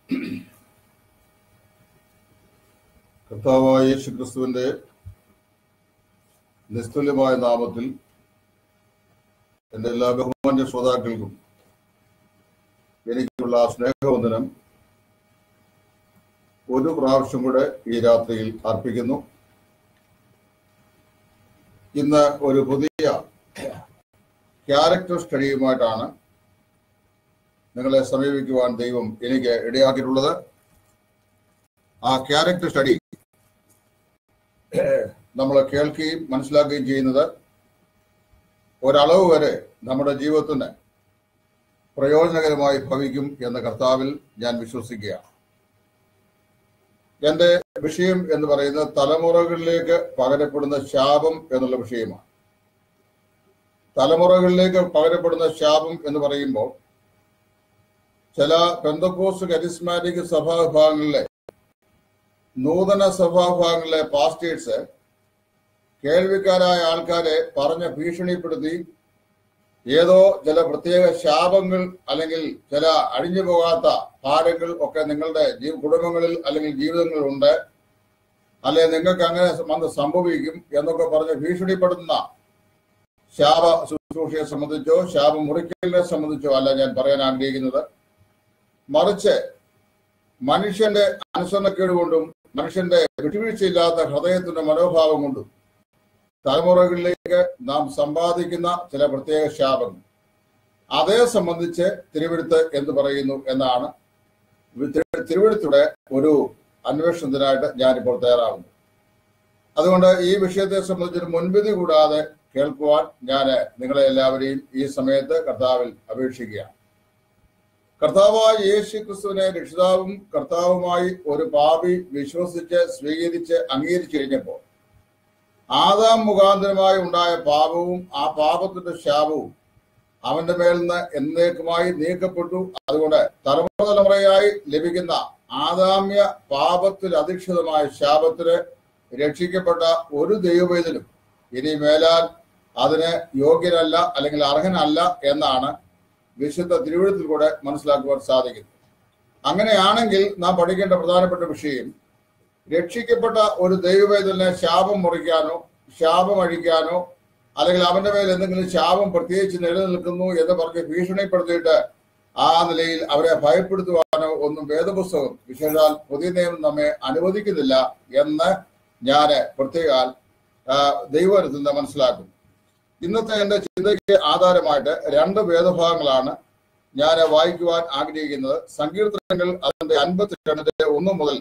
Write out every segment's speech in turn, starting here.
കർത്താവായ യേശു ക്രിസ്തുവിന്റെ നിസ്തുല്യമായ നാമത്തിൽ എൻ്റെ എല്ലാ ബഹുമാന്യ ശ്രോതാക്കൾക്കും എനിക്കുള്ള സ്നേഹവന്ദനം ഒരു പ്രാവശ്യം കൂടെ ഈ രാത്രിയിൽ അർപ്പിക്കുന്നു ഇന്ന് ഒരു പുതിയ ക്യാരക്ടർ സ്റ്റഡിയുമായിട്ടാണ് നിങ്ങളെ സമീപിക്കുവാൻ ദൈവം എനിക്ക് ഇടയാക്കിയിട്ടുള്ളത് ആ ക്യാരക്ടർ സ്റ്റഡി നമ്മൾ കേൾക്കുകയും മനസ്സിലാക്കുകയും ചെയ്യുന്നത് ഒരളവ് വരെ നമ്മുടെ ജീവിതത്തിന് പ്രയോജനകരമായി ഭവിക്കും എന്ന കർത്താവിൽ ഞാൻ വിശ്വസിക്കുകയാണ് എന്റെ വിഷയം എന്ന് പറയുന്നത് തലമുറകളിലേക്ക് പകരപ്പെടുന്ന ശാപം എന്നുള്ള വിഷയമാണ് തലമുറകളിലേക്ക് പകരപ്പെടുന്ന ശാപം എന്ന് പറയുമ്പോൾ ചില പെന്തക്കോസ് കരിസ്മാറ്റിക് സഭാവിഭാഗങ്ങളിലെ നൂതന സഭാവിഭാഗങ്ങളിലെ പാസ്റ്റേഴ്സ് കേൾവിക്കാരായ ആൾക്കാരെ പറഞ്ഞ് ഭീഷണിപ്പെടുത്തി ഏതോ ചില പ്രത്യേക ശാപങ്ങൾ അല്ലെങ്കിൽ ചില അഴിഞ്ഞു പോകാത്ത ഭാരങ്ങൾ ഒക്കെ നിങ്ങളുടെ ജീവ കുടുംബങ്ങളിൽ അല്ലെങ്കിൽ ജീവിതങ്ങളിൽ ഉണ്ട് അല്ലെ നിങ്ങൾക്ക് അങ്ങനെ വന്ന് സംഭവിക്കും എന്നൊക്കെ പറഞ്ഞ് ഭീഷണിപ്പെടുത്തുന്ന ശാപ ശുശ്രൂഷയെ സംബന്ധിച്ചോ ശാപം മുറിക്കലിനെ സംബന്ധിച്ചോ അല്ല ഞാൻ പറയാൻ ആഗ്രഹിക്കുന്നത് മറിച്ച് മനുഷ്യന്റെ അനുസരണക്കേട് കൊണ്ടും മനുഷ്യന്റെ വിട്ടുവീഴ്ചയില്ലാത്ത ഹൃദയത്തിന്റെ മനോഭാവം കൊണ്ടും തലമുറകളിലേക്ക് നാം സമ്പാദിക്കുന്ന ചില പ്രത്യേക ശാപങ്ങൾ അതേ സംബന്ധിച്ച് തിരുവെടുത്ത് എന്ന് പറയുന്നു എന്നാണ് തിരുവെടുത്തൂടെ ഒരു അന്വേഷണത്തിനായിട്ട് ഞാനിപ്പോൾ തയ്യാറാകുന്നു അതുകൊണ്ട് ഈ വിഷയത്തെ സംബന്ധിച്ചൊരു മുൻവിധി കൂടാതെ കേൾക്കുവാൻ ഞാൻ നിങ്ങളെ എല്ലാവരെയും ഈ സമയത്ത് കർത്താവിൽ അപേക്ഷിക്കുകയാണ് കർത്താവായ യേശു ക്രിസ്തുവിനെ രക്ഷിതാവും കർത്താവുമായി ഒരു പാപി വിശ്വസിച്ച് സ്വീകരിച്ച് അംഗീകരിച്ചു കഴിഞ്ഞപ്പോൾ ആദാം മുഖാന്തരമായി ഉണ്ടായ പാപവും ആ പാപത്തിന്റെ ശാപവും അവന്റെ മേൽ നിന്ന് എന്നേക്കുമായി നീക്കപ്പെട്ടു അതുകൊണ്ട് തലമുറ തലമുറയായി ലഭിക്കുന്ന ആദാമ്യ പാപത്തിൽ അധിഷ്ഠിതമായ ശാപത്തിന് രക്ഷിക്കപ്പെട്ട ഒരു ദൈവവേദനും ഇനി മേലാൽ അതിന് യോഗ്യനല്ല അല്ലെങ്കിൽ അർഹനല്ല എന്നാണ് വിശുദ്ധ തിരുവഴുത്തിൽ കൂടെ മനസ്സിലാക്കുവാൻ സാധിക്കുന്നു അങ്ങനെയാണെങ്കിൽ നാം പഠിക്കേണ്ട പ്രധാനപ്പെട്ട വിഷയം രക്ഷിക്കപ്പെട്ട ഒരു ദൈവവേദനെ ശാപം മുറിക്കാനോ ശാപം അഴിക്കാനോ അല്ലെങ്കിൽ അവന്റെ മേൽ എന്തെങ്കിലും ശാപം പ്രത്യേകിച്ച് നിലനിൽക്കുന്നു എന്ന് പറഞ്ഞ് ഭീഷണിപ്പെടുത്തിയിട്ട് ആ നിലയിൽ അവരെ ഭയപ്പെടുത്തുവാനോ ഒന്നും വേദപുസ്തകം വിശേഷാൽ പുതിയ നിയമം നമ്മെ അനുവദിക്കുന്നില്ല എന്ന് ഞാൻ പ്രത്യേകാൽ ദൈവത്തിൽ നിന്ന് മനസ്സിലാക്കുന്നു ഇന്നത്തെ എന്റെ ചിന്തയ്ക്ക് ആധാരമായിട്ട് രണ്ട് വേദഭാഗങ്ങളാണ് ഞാൻ വായിക്കുവാൻ ആഗ്രഹിക്കുന്നത് സങ്കീർത്തനങ്ങൾ അതിന്റെ അൻപത്തിരണ്ടിന്റെ ഒന്ന് മുതൽ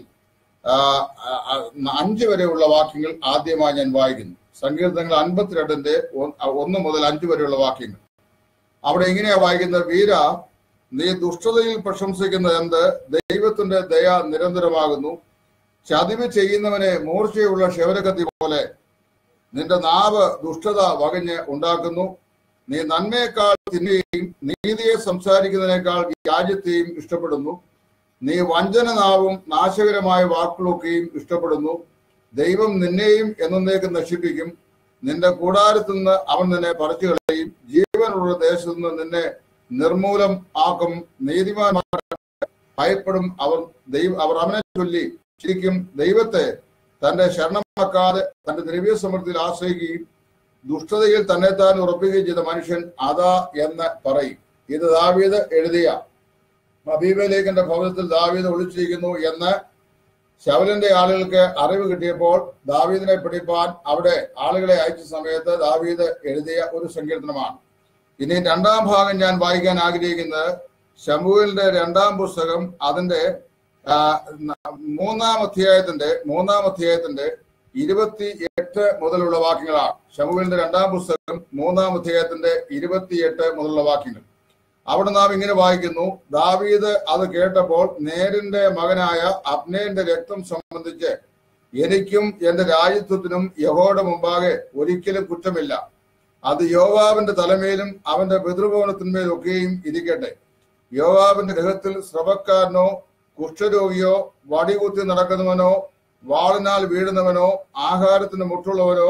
അഞ്ച് വരെയുള്ള വാക്യങ്ങൾ ആദ്യമായി ഞാൻ വായിക്കുന്നു സങ്കീർത്തനങ്ങൾ അൻപത്തിരണ്ടിന്റെ ഒന്ന് മുതൽ അഞ്ച് വരെയുള്ള വാക്യങ്ങൾ അവിടെ ഇങ്ങനെയാ വായിക്കുന്നത് വീര നീ ദുഷ്ടതയിൽ പ്രശംസിക്കുന്നത് എന്ത് ദൈവത്തിന്റെ ദയ നിരന്തരമാകുന്നു ചതിവ് ചെയ്യുന്നവനെ മൂർച്ചയുള്ള ക്ഷവരകത്തി പോലെ നിന്റെ നാവ് ദുഷ്ടത വകഞ്ഞ് ഉണ്ടാക്കുന്നു നീ നന്മയേക്കാൾ തിന്നുകയും നീതിയെ സംസാരിക്കുന്നതിനേക്കാൾ വ്യാജ്യത്തെയും ഇഷ്ടപ്പെടുന്നു നീ വഞ്ചന നാവും നാശകരമായ വാക്കുകളൊക്കെയും ഇഷ്ടപ്പെടുന്നു ദൈവം നിന്നെയും എന്നേക്കും നശിപ്പിക്കും നിന്റെ കൂടാരത്തിൽ നിന്ന് അവൻ നിന്നെ പറിച്ചു കളയും ജീവനുള്ള ദേശത്തു നിന്ന് നിന്നെ നിർമൂലം ആക്കും നീതിമാന്മാർ ഭയപ്പെടും അവർ ദൈവ അവർ അവനെ ചൊല്ലി ശരിക്കും ദൈവത്തെ തന്റെ ശരണമാക്കാതെ തന്റെ ദ്രവ്യ സമൃദ്ധിയിൽ ആശ്രയിക്കുകയും ദുഷ്ടതയിൽ തന്നെ താൻ ഉറപ്പിക്കുകയും ചെയ്ത മനുഷ്യൻ അതാ എന്ന് പറയും ഇത് ദാവീദ് എഴുതിയ അബീബലേഖന്റെ ഭവനത്തിൽ ദാവീദ് ഒളിച്ചിരിക്കുന്നു എന്ന് ശവലിന്റെ ആളുകൾക്ക് അറിവ് കിട്ടിയപ്പോൾ ദാവീദിനെ പിടിപ്പാൻ അവിടെ ആളുകളെ അയച്ച സമയത്ത് ദാവീദ് എഴുതിയ ഒരു സങ്കീർത്തനമാണ് ഇനി രണ്ടാം ഭാഗം ഞാൻ വായിക്കാൻ ആഗ്രഹിക്കുന്നത് ശമുവിന്റെ രണ്ടാം പുസ്തകം അതിന്റെ മൂന്നാം അധ്യായത്തിന്റെ മൂന്നാം അധ്യായത്തിന്റെ ഇരുപത്തി എട്ട് മുതലുള്ള വാക്യങ്ങളാണ് ഷമുവിന്റെ രണ്ടാം പുസ്തകം മൂന്നാം അധ്യായത്തിന്റെ ഇരുപത്തിയെട്ട് മുതലുള്ള വാക്യങ്ങൾ അവിടെ നാം ഇങ്ങനെ വായിക്കുന്നു ദാവീദ് അത് കേട്ടപ്പോൾ നേരിന്റെ മകനായ അബ്നേന്റെ രക്തം സംബന്ധിച്ച് എനിക്കും എന്റെ രാജ്യത്വത്തിനും യഹോയുടെ മുമ്പാകെ ഒരിക്കലും കുറ്റമില്ല അത് യോവാബിന്റെ തലമേലും അവന്റെ പിതൃഭവനത്തിന്മേലും ഒക്കെയും ഇരിക്കട്ടെ യോവാബിന്റെ ഗൃഹത്തിൽ ശ്രമക്കാരനോ കുഷ്ഠരോഗിയോ വടികുത്തി നടക്കുന്നവനോ വാളിനാൽ വീഴുന്നവനോ ആഹാരത്തിന് മുട്ടുള്ളവനോ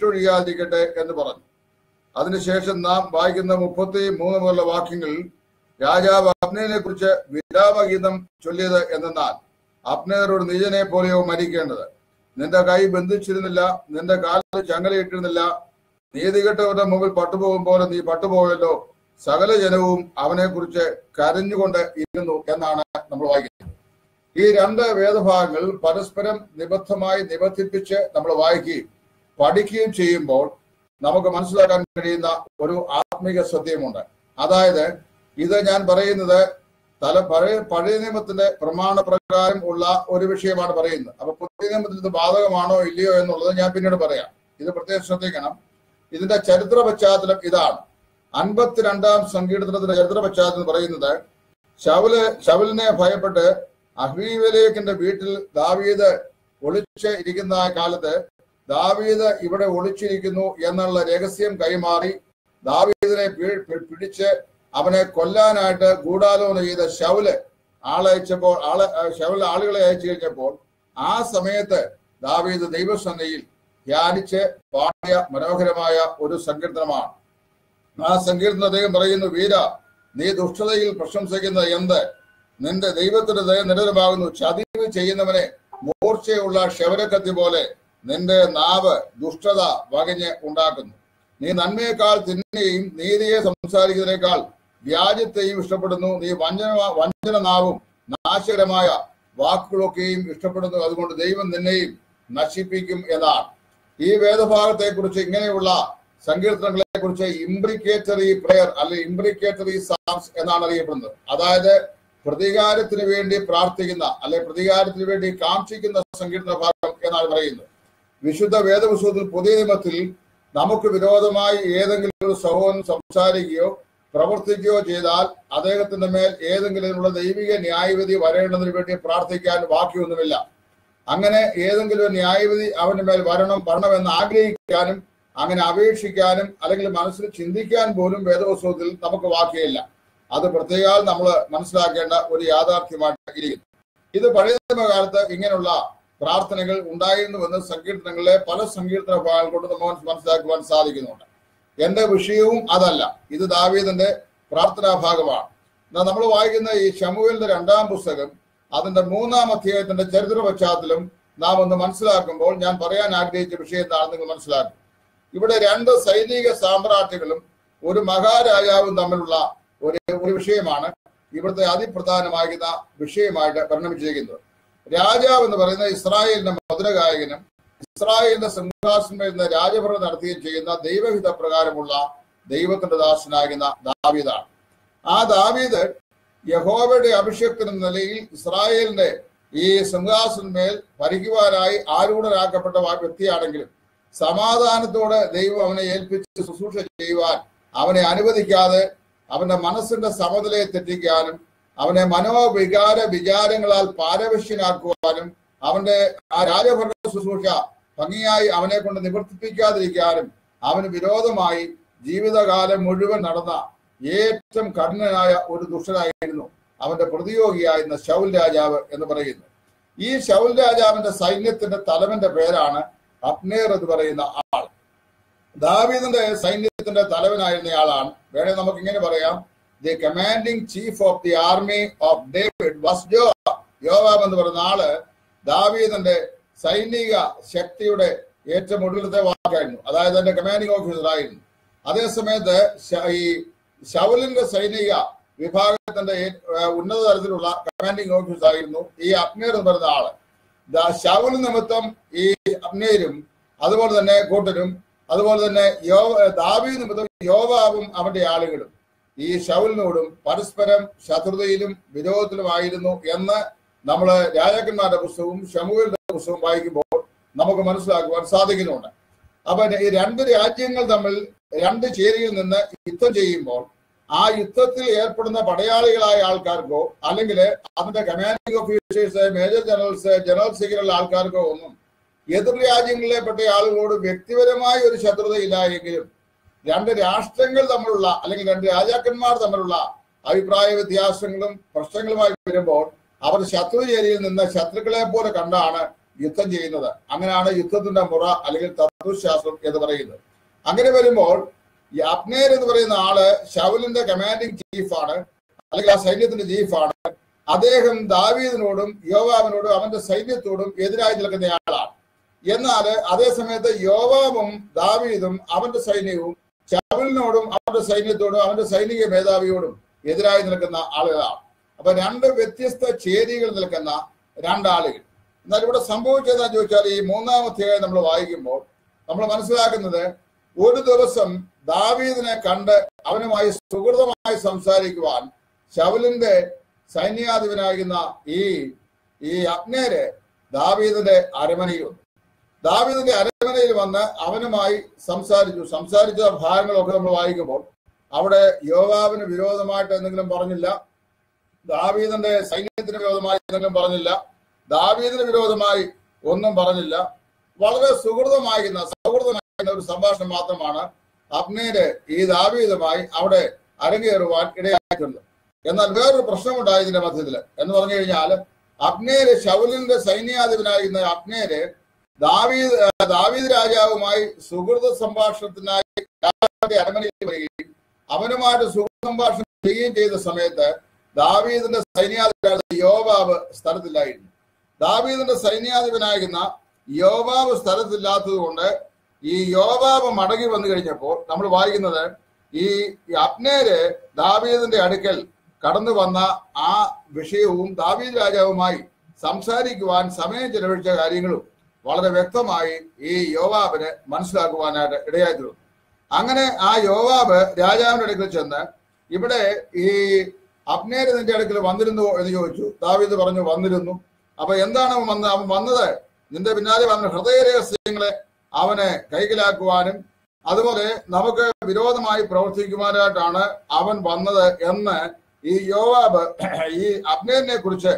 വിട്ടൊഴിയാതിരിക്കട്ടെ എന്ന് പറഞ്ഞു അതിനുശേഷം നാം വായിക്കുന്ന മുപ്പത്തി മൂന്ന് മുതലുള്ള വാക്യങ്ങളിൽ രാജാവ് അപ്നേനെ കുറിച്ച് വിലാപഗീതം ചൊല്ലിയത് എന്തെന്നാൽ അപ്നേരോട് നീജനെ പോലെയോ മരിക്കേണ്ടത് നിന്റെ കൈ ബന്ധിച്ചിരുന്നില്ല നിന്റെ കാലിൽ ചങ്ങലയിട്ടിരുന്നില്ല നീതികെട്ടവരുടെ മുമ്പിൽ പട്ടുപോകും പോലെ നീ പട്ടുപോയല്ലോ സകല ജനവും അവനെ കുറിച്ച് കരഞ്ഞുകൊണ്ട് ഇരുന്നു എന്നാണ് നമ്മൾ വായിക്കുന്നത് ഈ രണ്ട് വേദഭാഗങ്ങൾ പരസ്പരം നിബദ്ധമായി നിബന്ധിപ്പിച്ച് നമ്മൾ വായിക്കുകയും പഠിക്കുകയും ചെയ്യുമ്പോൾ നമുക്ക് മനസ്സിലാക്കാൻ കഴിയുന്ന ഒരു ആത്മീക സത്യമുണ്ട് അതായത് ഇത് ഞാൻ പറയുന്നത് തല പഴയ പഴയ നിയമത്തിന്റെ പ്രമാണ പ്രകാരം ഉള്ള ഒരു വിഷയമാണ് പറയുന്നത് അപ്പൊ പുതിയ നിയമത്തിൽ ഇത് ബാധകമാണോ ഇല്ലയോ എന്നുള്ളത് ഞാൻ പിന്നീട് പറയാം ഇത് പ്രത്യേകം ശ്രദ്ധിക്കണം ഇതിന്റെ ചരിത്ര പശ്ചാത്തലം ഇതാണ് അൻപത്തിരണ്ടാം സങ്കീർത്തനത്തിന്റെ ചരിത്ര പശ്ചാത്തലം പറയുന്നത് ശവല് ശവലിനെ ഭയപ്പെട്ട് അഹീവലേഖിന്റെ വീട്ടിൽ ദാവീദ് ഒളിച്ച് ഇരിക്കുന്ന കാലത്ത് ദാവീദ് ഇവിടെ ഒളിച്ചിരിക്കുന്നു എന്നുള്ള രഹസ്യം കൈമാറി ദാവീദിനെ പി- പി- പിടിച്ച് അവനെ കൊല്ലാനായിട്ട് ഗൂഢാലോചന ചെയ്ത ശൗല് ആളയച്ചപ്പോൾ ആളെ ശൗല് ആളുകളെ അയച്ചു കഴിഞ്ഞപ്പോൾ ആ സമയത്ത് ദാവീദ് ദൈവസന്നയിൽ ധ്യാനിച്ച് പാടിയ മനോഹരമായ ഒരു സങ്കീർത്തനമാണ് ആ സങ്കീർത്തനം അദ്ദേഹം പറയുന്നു വീര നീ ദുഷ്ടതയിൽ പ്രശംസിക്കുന്നത് എന്ത് നിന്റെ ദൈവത്തിന്റെ ദയ നിരന്തരമാകുന്നു ചതിവ് ചെയ്യുന്നവനെ മൂർച്ചയുള്ള ക്ഷവരക്കത്തി പോലെ നിന്റെ നാവ് ദുഷ്ടത വകഞ്ഞ് ഉണ്ടാക്കുന്നു നീ നന്മയേക്കാൾ തിന്മയെയും നീതിയെ സംസാരിക്കുന്നതിനേക്കാൾ വ്യാജത്തെയും ഇഷ്ടപ്പെടുന്നു നീ വഞ്ചന വഞ്ചന നാവും നാശകരമായ വാക്കുകളൊക്കെയും ഇഷ്ടപ്പെടുന്നു അതുകൊണ്ട് ദൈവം നിന്നെയും നശിപ്പിക്കും എന്നാണ് ഈ വേദഭാഗത്തെ കുറിച്ച് ഇങ്ങനെയുള്ള സങ്കീർത്തനങ്ങളെ കുറിച്ച് ഇംബ്രിക്കേറ്ററി പ്രെയർ അല്ലെങ്കിൽ ഇംബ്രിക്കേറ്ററി സാംസ് എന്നാണ് അറിയപ്പെടുന്നത് അതായത് പ്രതികാരത്തിന് വേണ്ടി പ്രാർത്ഥിക്കുന്ന അല്ലെ പ്രതികാരത്തിന് വേണ്ടി കാക്ഷിക്കുന്ന സങ്കീർത്തന ഭാഗം എന്നാണ് പറയുന്നത് വിശുദ്ധ വേദപുസ്തകത്തിൽ പുതിയ നിയമത്തിൽ നമുക്ക് വിരോധമായി ഏതെങ്കിലും ഒരു സഹോദരൻ സംസാരിക്കുകയോ പ്രവർത്തിക്കുകയോ ചെയ്താൽ അദ്ദേഹത്തിന്റെ മേൽ ഏതെങ്കിലുമുള്ള ദൈവിക ന്യായവിധി വരേണ്ടതിന് വേണ്ടി പ്രാർത്ഥിക്കാൻ ബാക്കിയൊന്നുമില്ല അങ്ങനെ ഏതെങ്കിലും ഒരു ന്യായവിധി അവന്റെ മേൽ വരണം വരണമെന്ന് ആഗ്രഹിക്കാനും അങ്ങനെ അപേക്ഷിക്കാനും അല്ലെങ്കിൽ മനസ്സിൽ ചിന്തിക്കാൻ പോലും വേദപുസ്തകത്തിൽ നമുക്ക് വാക്കിയില്ല അത് പ്രത്യേകം നമ്മൾ മനസ്സിലാക്കേണ്ട ഒരു യാഥാർത്ഥ്യമായിട്ട് ഇരിക്കുന്നു ഇത് പഴയ നിയമകാലത്ത് ഇങ്ങനെയുള്ള പ്രാർത്ഥനകൾ ഉണ്ടായിരുന്നുവെന്ന് സങ്കീർത്തനങ്ങളിലെ പല സങ്കീർത്തന ഭാഗങ്ങൾ കൊണ്ട് നമുക്ക് മനസ്സിലാക്കുവാൻ സാധിക്കുന്നുണ്ട് എന്റെ വിഷയവും അതല്ല ഇത് ദാവീദിന്റെ പ്രാർത്ഥനാ ഭാഗമാണ് എന്നാൽ നമ്മൾ വായിക്കുന്ന ഈ ഷമുവിന്റെ രണ്ടാം പുസ്തകം അതിന്റെ മൂന്നാം അധ്യായത്തിന്റെ ചരിത്ര പശ്ചാത്തലം നാം ഒന്ന് മനസ്സിലാക്കുമ്പോൾ ഞാൻ പറയാൻ ആഗ്രഹിച്ച വിഷയം എന്താണെന്ന് നിങ്ങൾ മനസ്സിലാക്കും ഇവിടെ രണ്ട് സൈനിക സാമ്രാജ്യങ്ങളും ഒരു മഹാരാജാവും തമ്മിലുള്ള ഒരു ഒരു വിഷയമാണ് ഇവിടുത്തെ അതിപ്രധാനമാകുന്ന വിഷയമായിട്ട് പരിണമിച്ചിരിക്കുന്നത് രാജാവ് എന്ന് പറയുന്ന ഇസ്രായേലിന്റെ മധുരഗായകനും ഇസ്രായേലിന്റെ സിംഹാസനത്തിൽ നിന്ന് രാജഭരണം നടത്തുകയും ചെയ്യുന്ന ദൈവഹിത പ്രകാരമുള്ള ദൈവത്തിന്റെ ദാസനാകുന്ന ദാവീദാണ് ആ ദാവീദ് യഹോവയുടെ അഭിഷേകത്തിന് നിലയിൽ ഇസ്രായേലിന്റെ ഈ സിംഹാസനമേൽ ഭരിക്കുവാനായി ആരൂഢരാക്കപ്പെട്ട വാ- വ്യക്തിയാണെങ്കിലും സമാധാനത്തോടെ ദൈവം അവനെ ഏൽപ്പിച്ച് ശുശ്രൂഷ ചെയ്യുവാൻ അവനെ അനുവദിക്കാതെ അവന്റെ മനസ്സിന്റെ സമനിലയെ തെറ്റിക്കാനും അവനെ മനോവികാര വിചാരങ്ങളാൽ പാരവശ്യനാക്കുവാനും അവന്റെ ആ രാജഭരണ ശുശ്രൂഷ ഭംഗിയായി അവനെ കൊണ്ട് നിവർത്തിപ്പിക്കാതിരിക്കാനും അവന് വിരോധമായി ജീവിതകാലം മുഴുവൻ നടന്ന ഏറ്റവും കഠിനനായ ഒരു ദുഷ്ടനായിരുന്നു അവന്റെ പ്രതിയോഗിയായിരുന്ന ശൗൽ രാജാവ് എന്ന് പറയുന്നു ഈ ശൗൽ രാജാവിന്റെ സൈന്യത്തിന്റെ തലവന്റെ പേരാണ് അപ്നേർ എന്ന് പറയുന്ന ആൾ ദാവീദിന്റെ സൈന്യത്തിന്റെ തലവനായിരുന്നയാളാണ് വേണേ നമുക്ക് ഇങ്ങനെ പറയാം the commanding chief of the army of David was Joab എന്ന് പറയുന്ന ആള് ദാവീദിന്റെ സൈനിക ശക്തിയുടെ ഏറ്റവും ഒടുവിലത്തെ വാക്കായിരുന്നു അതായത് എന്റെ കമാൻഡിംഗ് ഓഫീസർ ആയിരുന്നു അതേസമയത്ത് ശ- ഈ ശവലിന്റെ സൈനിക വിഭാഗത്തിന്റെ ഏ- ഏഹ് ഉന്നത തലത്തിലുള്ള കമാൻഡിംഗ് ഓഫീസർ ആയിരുന്നു ഈ അപ്നേർ എന്ന് പറയുന്ന ആള് ദാ ശൗൽ നിമിത്തം ഈ അപ്നേരും അതുപോലെ തന്നെ കൂട്ടരും അതുപോലെ തന്നെ യോ ദാവീ നിമിത്തം യോവാവും അവന്റെ ആളുകളും ഈ ശൗലിനോടും പരസ്പരം ശത്രുതയിലും വിരോധത്തിലുമായിരുന്നു എന്ന് നമ്മൾ രാജാക്കന്മാരുടെ പുസ്തകവും ഷമുവിന്റെ പുസ്തകവും വായിക്കുമ്പോൾ നമുക്ക് മനസ്സിലാക്കുവാൻ സാധിക്കുന്നുണ്ട് അപ്പൊ ഈ രണ്ട് രാജ്യങ്ങൾ തമ്മിൽ രണ്ട് ചേരിയിൽ നിന്ന് യുദ്ധം ചെയ്യുമ്പോൾ ആ യുദ്ധത്തിൽ ഏർപ്പെടുന്ന പടയാളികളായ ആൾക്കാർക്കോ അല്ലെങ്കിൽ അതിന്റെ commanding officers major generals general secretary ആൾക്കാർക്കോ ഒന്നും എതിർ രാജ്യങ്ങളിലെ പെട്ട ആളുകളോട് വ്യക്തിപരമായ ഒരു ശത്രുതയില്ല എങ്കിലും രണ്ട് രാഷ്ട്രങ്ങൾ തമ്മിലുള്ള അല്ലെങ്കിൽ രണ്ട് രാജാക്കന്മാർ തമ്മിലുള്ള അഭിപ്രായ വ്യത്യാസങ്ങളും പ്രശ്നങ്ങളുമായി വരുമ്പോൾ അവർ ശത്രു ചേരിയിൽ നിന്ന് ശത്രുക്കളെ പോലെ കണ്ടാണ് യുദ്ധം ചെയ്യുന്നത് അങ്ങനെയാണ് യുദ്ധത്തിന്റെ മുറ അല്ലെങ്കിൽ തത്വശാസ്ത്രം എന്ന് പറയുന്നത് അങ്ങനെ വരുമ്പോൾ ഈ അപ്നേർ എന്ന് പറയുന്ന ആള് ഷൗലിന്റെ കമാൻഡിംഗ് ചീഫാണ് അല്ലെങ്കിൽ ആ സൈന്യത്തിന്റെ ചീഫാണ് അദ്ദേഹം ദാവീദിനോടും യോവാബിനോടും അവന്റെ സൈന്യത്തോടും എതിരായി നിൽക്കുന്നയാളാണ് എന്നാൽ അതേ സമയത്ത് യോവാബും ദാവീദും അവന്റെ സൈന്യവും ശബലിനോടും അവന്റെ സൈന്യത്തോടും അവന്റെ സൈനിക മേധാവിയോടും എതിരായി നിൽക്കുന്ന ആളുകളാണ് അപ്പൊ രണ്ട് വ്യത്യസ്ത ചേരികൾ നിൽക്കുന്ന രണ്ടാളുകൾ എന്നാൽ ഇവിടെ സംഭവിച്ചതെന്ന് ചോദിച്ചാൽ ഈ മൂന്നാമത്തെ നമ്മൾ വായിക്കുമ്പോൾ നമ്മൾ മനസ്സിലാക്കുന്നത് ഒരു ദിവസം ദാവീദിനെ കണ്ട് അവനുമായി സുഹൃതമായി സംസാരിക്കുവാൻ ശവലിന്റെ സൈന്യാധിപനാകുന്ന ഈ ഈ അഗ്നേര് ദാവീദിന്റെ അരമനയിൽ വന്നു ദാവീദിന്റെ അരമനയിൽ വന്ന് അവനുമായി സംസാരിച്ചു സംസാരിച്ച ഭാഗങ്ങളൊക്കെ നമ്മൾ വായിക്കുമ്പോൾ അവിടെ യോവാബിന് വിരോധമായിട്ട് എന്തെങ്കിലും പറഞ്ഞില്ല ദാവീദിന്റെ സൈന്യത്തിന് വിരോധമായി എന്തെങ്കിലും പറഞ്ഞില്ല ദാവീദിന് വിരോധമായി ഒന്നും പറഞ്ഞില്ല വളരെ സുഹൃതമായിരുന്ന സൗഹൃദമായിരുന്ന ഒരു സംഭാഷണം മാത്രമാണ് അബ്നേര് ഈ ദാവീദുമായി അവിടെ അരങ്ങേറുവാൻ ഇടയായിട്ടുണ്ട് എന്നാൽ വേറൊരു പ്രശ്നമുണ്ടായി ഇതിന്റെ മധ്യത്തില് എന്ന് പറഞ്ഞു കഴിഞ്ഞാൽ അബ്നേര് ശൗലിന്റെ സൈന്യാധിപനായിരുന്ന അബ്നേര് ദാവീദ് ഏഹ് ദാവീദ് രാജാവുമായി സുഹൃത സംഭാഷണത്തിനായി രാജാവിന്റെ അരമനയിൽ വരികയും അവനുമായിട്ട് സുഹൃത സംഭാഷണം ചെയ്യുകയും ചെയ്ത സമയത്ത് ദാവീദിന്റെ സൈന്യാധിപനായിരുന്ന യോബാബ് സ്ഥലത്തില്ലായിരുന്നു ദാവീദിന്റെ സൈന്യാധിപനായിരുന്ന യോബാബ് സ്ഥലത്തില്ലാത്തത് കൊണ്ട് ഈ യോബാബ് മടങ്ങി വന്നു കഴിഞ്ഞപ്പോൾ നമ്മൾ വായിക്കുന്നത് ഈ അപ്നേര് ദാവീദിന്റെ അടുക്കൽ കടന്നു വന്ന ആ വിഷയവും ദാവീദ് രാജാവുമായി സംസാരിക്കുവാൻ സമയം ചെലവഴിച്ച കാര്യങ്ങളും വളരെ വ്യക്തമായി ഈ യോവാബിന് മനസ്സിലാക്കുവാനായിട്ട് ഇടയായിത്തീർന്നു അങ്ങനെ ആ യോവാബ് രാജാവിന്റെ അടുക്കൽ ചെന്ന് ഇവിടെ ഈ അപ്നേര് നിന്റെ അടുക്കൽ വന്നിരുന്നു എന്ന് ചോദിച്ചു ദാവീദ് പറഞ്ഞു വന്നിരുന്നു അപ്പൊ എന്താണ് അവൻ വന്നത് അവൻ വന്നത് നിന്റെ പിന്നാലെ അവന്റെ ഹൃദയ രഹസ്യങ്ങളെ അവനെ കൈക്കലാക്കുവാനും അതുപോലെ നമുക്ക് വിരോധമായി പ്രവർത്തിക്കുവാനായിട്ടാണ് അവൻ വന്നത് എന്ന് ഈ യോവാബ് ഈ അബ്നേരിനെ കുറിച്ച്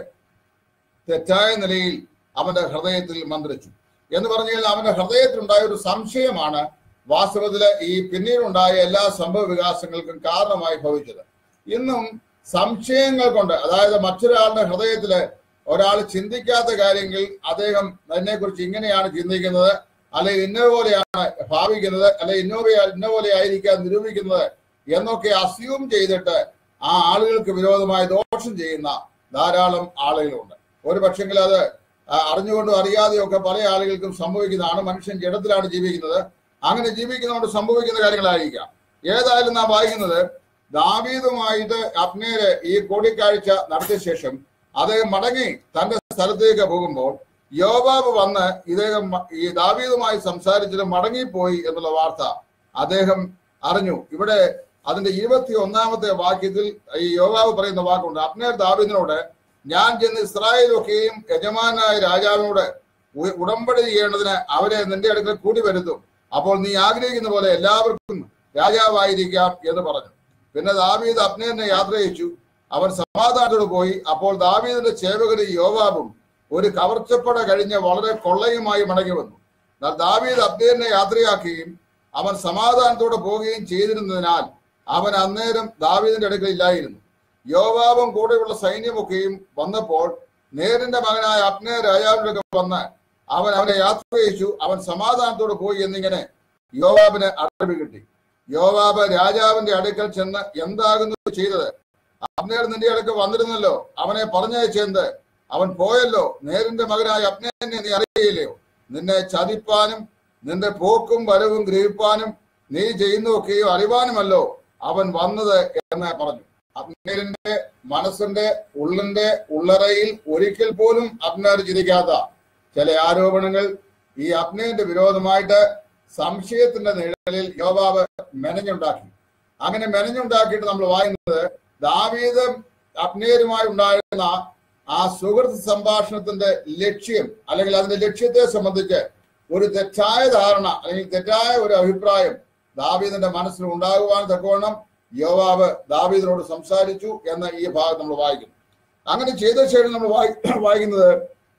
തെറ്റായ നിലയിൽ അവന്റെ ഹൃദയത്തിൽ മന്ത്രിച്ചു എന്ന് പറഞ്ഞു കഴിഞ്ഞാൽ അവന്റെ ഹൃദയത്തിലുണ്ടായ ഒരു സംശയമാണ് വാസ്തവത്തില് ഈ പിന്നീടുണ്ടായ എല്ലാ സംഭവ വികാസങ്ങൾക്കും കാരണമായി ഭവിച്ചത് ഇന്നും സംശയങ്ങൾ കൊണ്ട് അതായത് മറ്റൊരാളുടെ ഹൃദയത്തില് ഒരാൾ ചിന്തിക്കാത്ത കാര്യങ്ങൾ അദ്ദേഹം അതിനെക്കുറിച്ച് ഇങ്ങനെയാണ് ചിന്തിക്കുന്നത് അല്ലെങ്കിൽ ഇന്ന പോലെയാണ് ഭാവിക്കുന്നത് അല്ലെങ്കിൽ ഇന്ന ഇന്ന പോലെ ആയിരിക്കാൻ നിരൂപിക്കുന്നത് എന്നൊക്കെ അസ്യൂം ചെയ്തിട്ട് ആ ആളുകൾക്ക് വിരോധമായി ദോഷം ചെയ്യുന്ന ധാരാളം ആളുകളുണ്ട് ഒരു പക്ഷെങ്കിൽ അത് ആ, അറിഞ്ഞുകൊണ്ടും അറിയാതെയും ഒക്കെ പല ആളുകൾക്കും സംഭവിക്കുന്നതാണ് മനുഷ്യൻ ജഡത്തിലാണ് ജീവിക്കുന്നത് അങ്ങനെ ജീവിക്കുന്നതുകൊണ്ട് സംഭവിക്കുന്ന കാര്യങ്ങളായിരിക്കാം ഏതായാലും നാം വായിക്കുന്നത് ദാവീദുമായിട്ട് അപ്നേര് ഈ കൂടിക്കാഴ്ച നടത്തിയ ശേഷം അദ്ദേഹം മടങ്ങി തന്റെ സ്ഥലത്തേക്ക് പോകുമ്പോൾ യോബാബ് വന്ന് ഇദ്ദേഹം മ- ഈ ദാവീദുമായി സംസാരിച്ചിട്ട് മടങ്ങിപ്പോയി എന്നുള്ള വാർത്ത അദ്ദേഹം അറിഞ്ഞു ഇവിടെ അതിന്റെ ഇരുപത്തി ഒന്നാമത്തെ വാക്യത്തിൽ ഈ യോബാബ് പറയുന്ന വാക്കുണ്ട് അപ്നേർ ദാവീദിനോട് ഞാൻ ചെന്ന് ഇസ്രായേലൊക്കെയും യജമാനായ രാജാവിനോട് ഉ- ഉടമ്പടി ചെയ്യേണ്ടതിന് അവരെ നിന്റെ അടുക്കൽ കൂടി വരുത്തും അപ്പോൾ നീ ആഗ്രഹിക്കുന്ന പോലെ എല്ലാവർക്കും രാജാവായിരിക്കാം എന്ന് പറഞ്ഞു പിന്നെ ദാവീദ് അപ്നേറിനെ യാത്ര അയച്ചു അവൻ സമാധാനത്തോട് പോയി അപ്പോൾ ദാവീദിന്റെ സേവകരും യോവാബും ഒരു കവർച്ചപ്പട കഴിഞ്ഞ് വളരെ കൊള്ളയുമായി മടങ്ങി വന്നു എന്നാൽ ദാവീദ് അബ്നേറിനെ യാത്രയാക്കുകയും അവൻ സമാധാനത്തോടെ പോവുകയും ചെയ്തിരുന്നതിനാൽ അവൻ അന്നേരം ദാവീദിന്റെ അടുക്കൽ ഇല്ലായിരുന്നു യോവാബും കൂടെയുള്ള സൈന്യമൊക്കെയും വന്നപ്പോൾ നേരിന്റെ മകനായ അബ്നേർ രാജാവിന്റെ അടുക്കൽ വന്ന് അവൻ അവനെ യാത്ര അയച്ചു അവൻ സമാധാനത്തോടെ പോയി എന്നിങ്ങനെ യോവാബിന് അറിവ് കിട്ടി യോവാബ് രാജാവിന്റെ അടുക്കൽ ചെന്ന് എന്താകുന്നു ചെയ്തത് അബ്നേർ നിന്റെ അടുക്കൽ വന്നിരുന്നല്ലോ അവനെ പറഞ്ഞയച്ചെന്ത് അവൻ പോയല്ലോ നേരിന്റെ മകനായ അബ്നേറിനെ നീ അറിയില്ലയോ നിന്നെ ചതിപ്പാനും നിന്റെ പോക്കും വരവും ഗ്രഹിപ്പാനും നീ ചെയ്യുന്നതൊക്കെയോ അറിവാനുമല്ലോ അവൻ വന്നത് എന്ന് പറഞ്ഞു അബ്നേരിന്റെ മനസ്സിന്റെ ഉള്ളിന്റെ ഉള്ളറയിൽ ഒരിക്കൽ പോലും അബ്നേർ ചിരിക്കാത്ത ചില ആരോപണങ്ങൾ ഈ അബ്നേറിന്റെ വിരോധമായിട്ട് സംശയത്തിന്റെ നിഴലിൽ യോബാബ് മെനഞ്ഞുണ്ടാക്കി അങ്ങനെ മെനഞ്ഞുണ്ടാക്കിയിട്ട് നമ്മൾ വായുന്നത് ദാവീദ് അബ്നേരുമായി ഉണ്ടായിരുന്ന ആ സുഹൃത്ത് സംഭാഷണത്തിന്റെ ലക്ഷ്യം അല്ലെങ്കിൽ അതിന്റെ ലക്ഷ്യത്തെ സംബന്ധിച്ച് ഒരു തെറ്റായ ധാരണ അല്ലെങ്കിൽ തെറ്റായ ഒരു അഭിപ്രായം ദാവീദിന്റെ മനസ്സിൽ ഉണ്ടാകുവാൻ തക്കവണ്ണം യോവാബ് ദാവീദിനോട് സംസാരിച്ചു എന്ന് ഈ ഭാഗം നമ്മൾ വായിക്കുന്നു അങ്ങനെ ചെയ്ത ശേഷം നമ്മൾ വായി- വായിക്കുന്നത്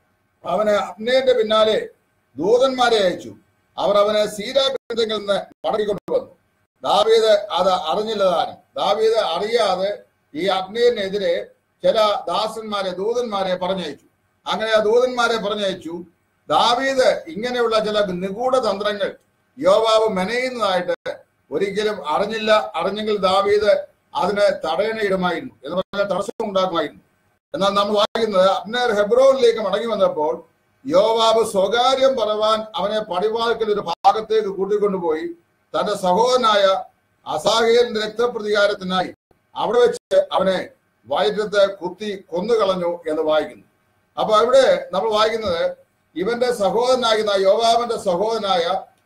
അവന് അബ്നേന്റെ പിന്നാലെ ദൂതന്മാരെ അയച്ചു അവർ അവനെ സീരാഗ്രന്ഥങ്ങളിൽ നിന്ന് മടക്കിക്കൊണ്ടുവന്നു ദാവീദ് അത് അറിഞ്ഞില്ല താനും ദാവീദ് അറിയാതെ ഈ അഗ്നേരിനെതിരെ ചില ദാസന്മാരെ ദൂതന്മാരെ പറഞ്ഞയച്ചു അങ്ങനെ ആ ദൂതന്മാരെ പറഞ്ഞയച്ചു ദാവീദ് ഇങ്ങനെയുള്ള ചില നിഗൂഢ തന്ത്രങ്ങൾ യോവാബ് മെനയുന്നതായിട്ട് ഒരിക്കലും അറിഞ്ഞില്ല അറിഞ്ഞെങ്കിൽ ദാവീദ് അതിന് തടയണയിടുമായിരുന്നു എന്ന് പറഞ്ഞാൽ തടസ്സം ഉണ്ടാക്കുമായിരുന്നു എന്നാൽ നമ്മൾ വായിക്കുന്നത് അബ്നേർ ഹെബ്രോനിലേക്ക് മടങ്ങി വന്നപ്പോൾ യോവാബ് സ്വകാര്യം പറവാൻ അവനെ പടിവാൾക്കൽ ഒരു ഭാഗത്തേക്ക് കൂട്ടിക്കൊണ്ടുപോയി തന്റെ സഹോദരനായ അസാഹേലിന്റെ രക്തപ്രതികാരത്തിനായി അവിടെ വെച്ച് അവനെ വയറ്റത്ത് കുത്തി കൊന്നുകളഞ്ഞു എന്ന് വായിക്കുന്നു അപ്പൊ അവിടെ നമ്മൾ വായിക്കുന്നത് ഇവന്റെ സഹോദരനായിരുന്ന യോവാബിന്റെ സഹോദരനായ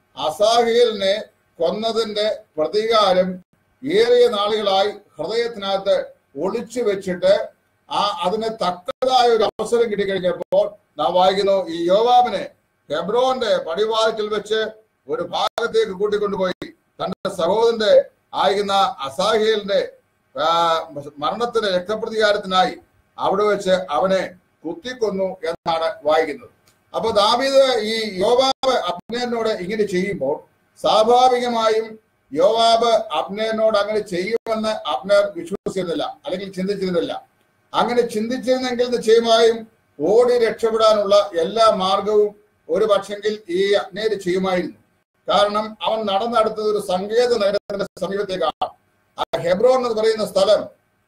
അസാഹേലിനെ കൊന്നതിന്റെ പ്രതികാരം ഏറിയ നാളുകളായി ഹൃദയത്തിനകത്ത് ഒളിച്ചു വെച്ചിട്ട് ആ അതിന് തക്കതായ ഒരു അവസരം കിട്ടിക്കഴിഞ്ഞപ്പോൾ നാം വായിക്കുന്നു ഈ യോവാബിനെ ഹെബ്രോന്റെ പടിവാതിക്കൽ വെച്ച് ഒരു ഭാഗത്തേക്ക് കൂട്ടിക്കൊണ്ടുപോയി തന്റെ സഹോദരന്റെ ആയിരുന്ന അസാഹേലിന്റെ ആ, മരണത്തിന്റെ രക്തപ്രതികാരത്തിനായി അവിടെ വെച്ച് അവനെ കുത്തിക്കൊന്നു എന്നാണ് വായിക്കുന്നത് അപ്പൊ ദാവീദ് ഈ യോവാബ് അബ്നേനോട് ഇങ്ങനെ ചെയ്യുമ്പോൾ സ്വാഭാവികമായും യോവാബ് അബ്നേനോട് അങ്ങനെ ചെയ്യുമെന്ന് അബ്നേർ വിശ്വസിച്ചിരുന്നില്ല അല്ലെങ്കിൽ ചിന്തിച്ചിരുന്നില്ല അങ്ങനെ ചിന്തിച്ചിരുന്നെങ്കിൽ നിശ്ചയമായും ഓടി രക്ഷപ്പെടാനുള്ള എല്ലാ മാർഗവും ഒരു പക്ഷെങ്കിൽ ഈ അഗ്നേര് ചെയ്യുമായിരുന്നു കാരണം അവൻ നടന്നെടുത്തത് ഒരു സങ്കേത നഗരത്തിന്റെ സമീപത്തേക്കാണ് ആ ഹെബ്രോൺ എന്ന് പറയുന്ന സ്ഥലം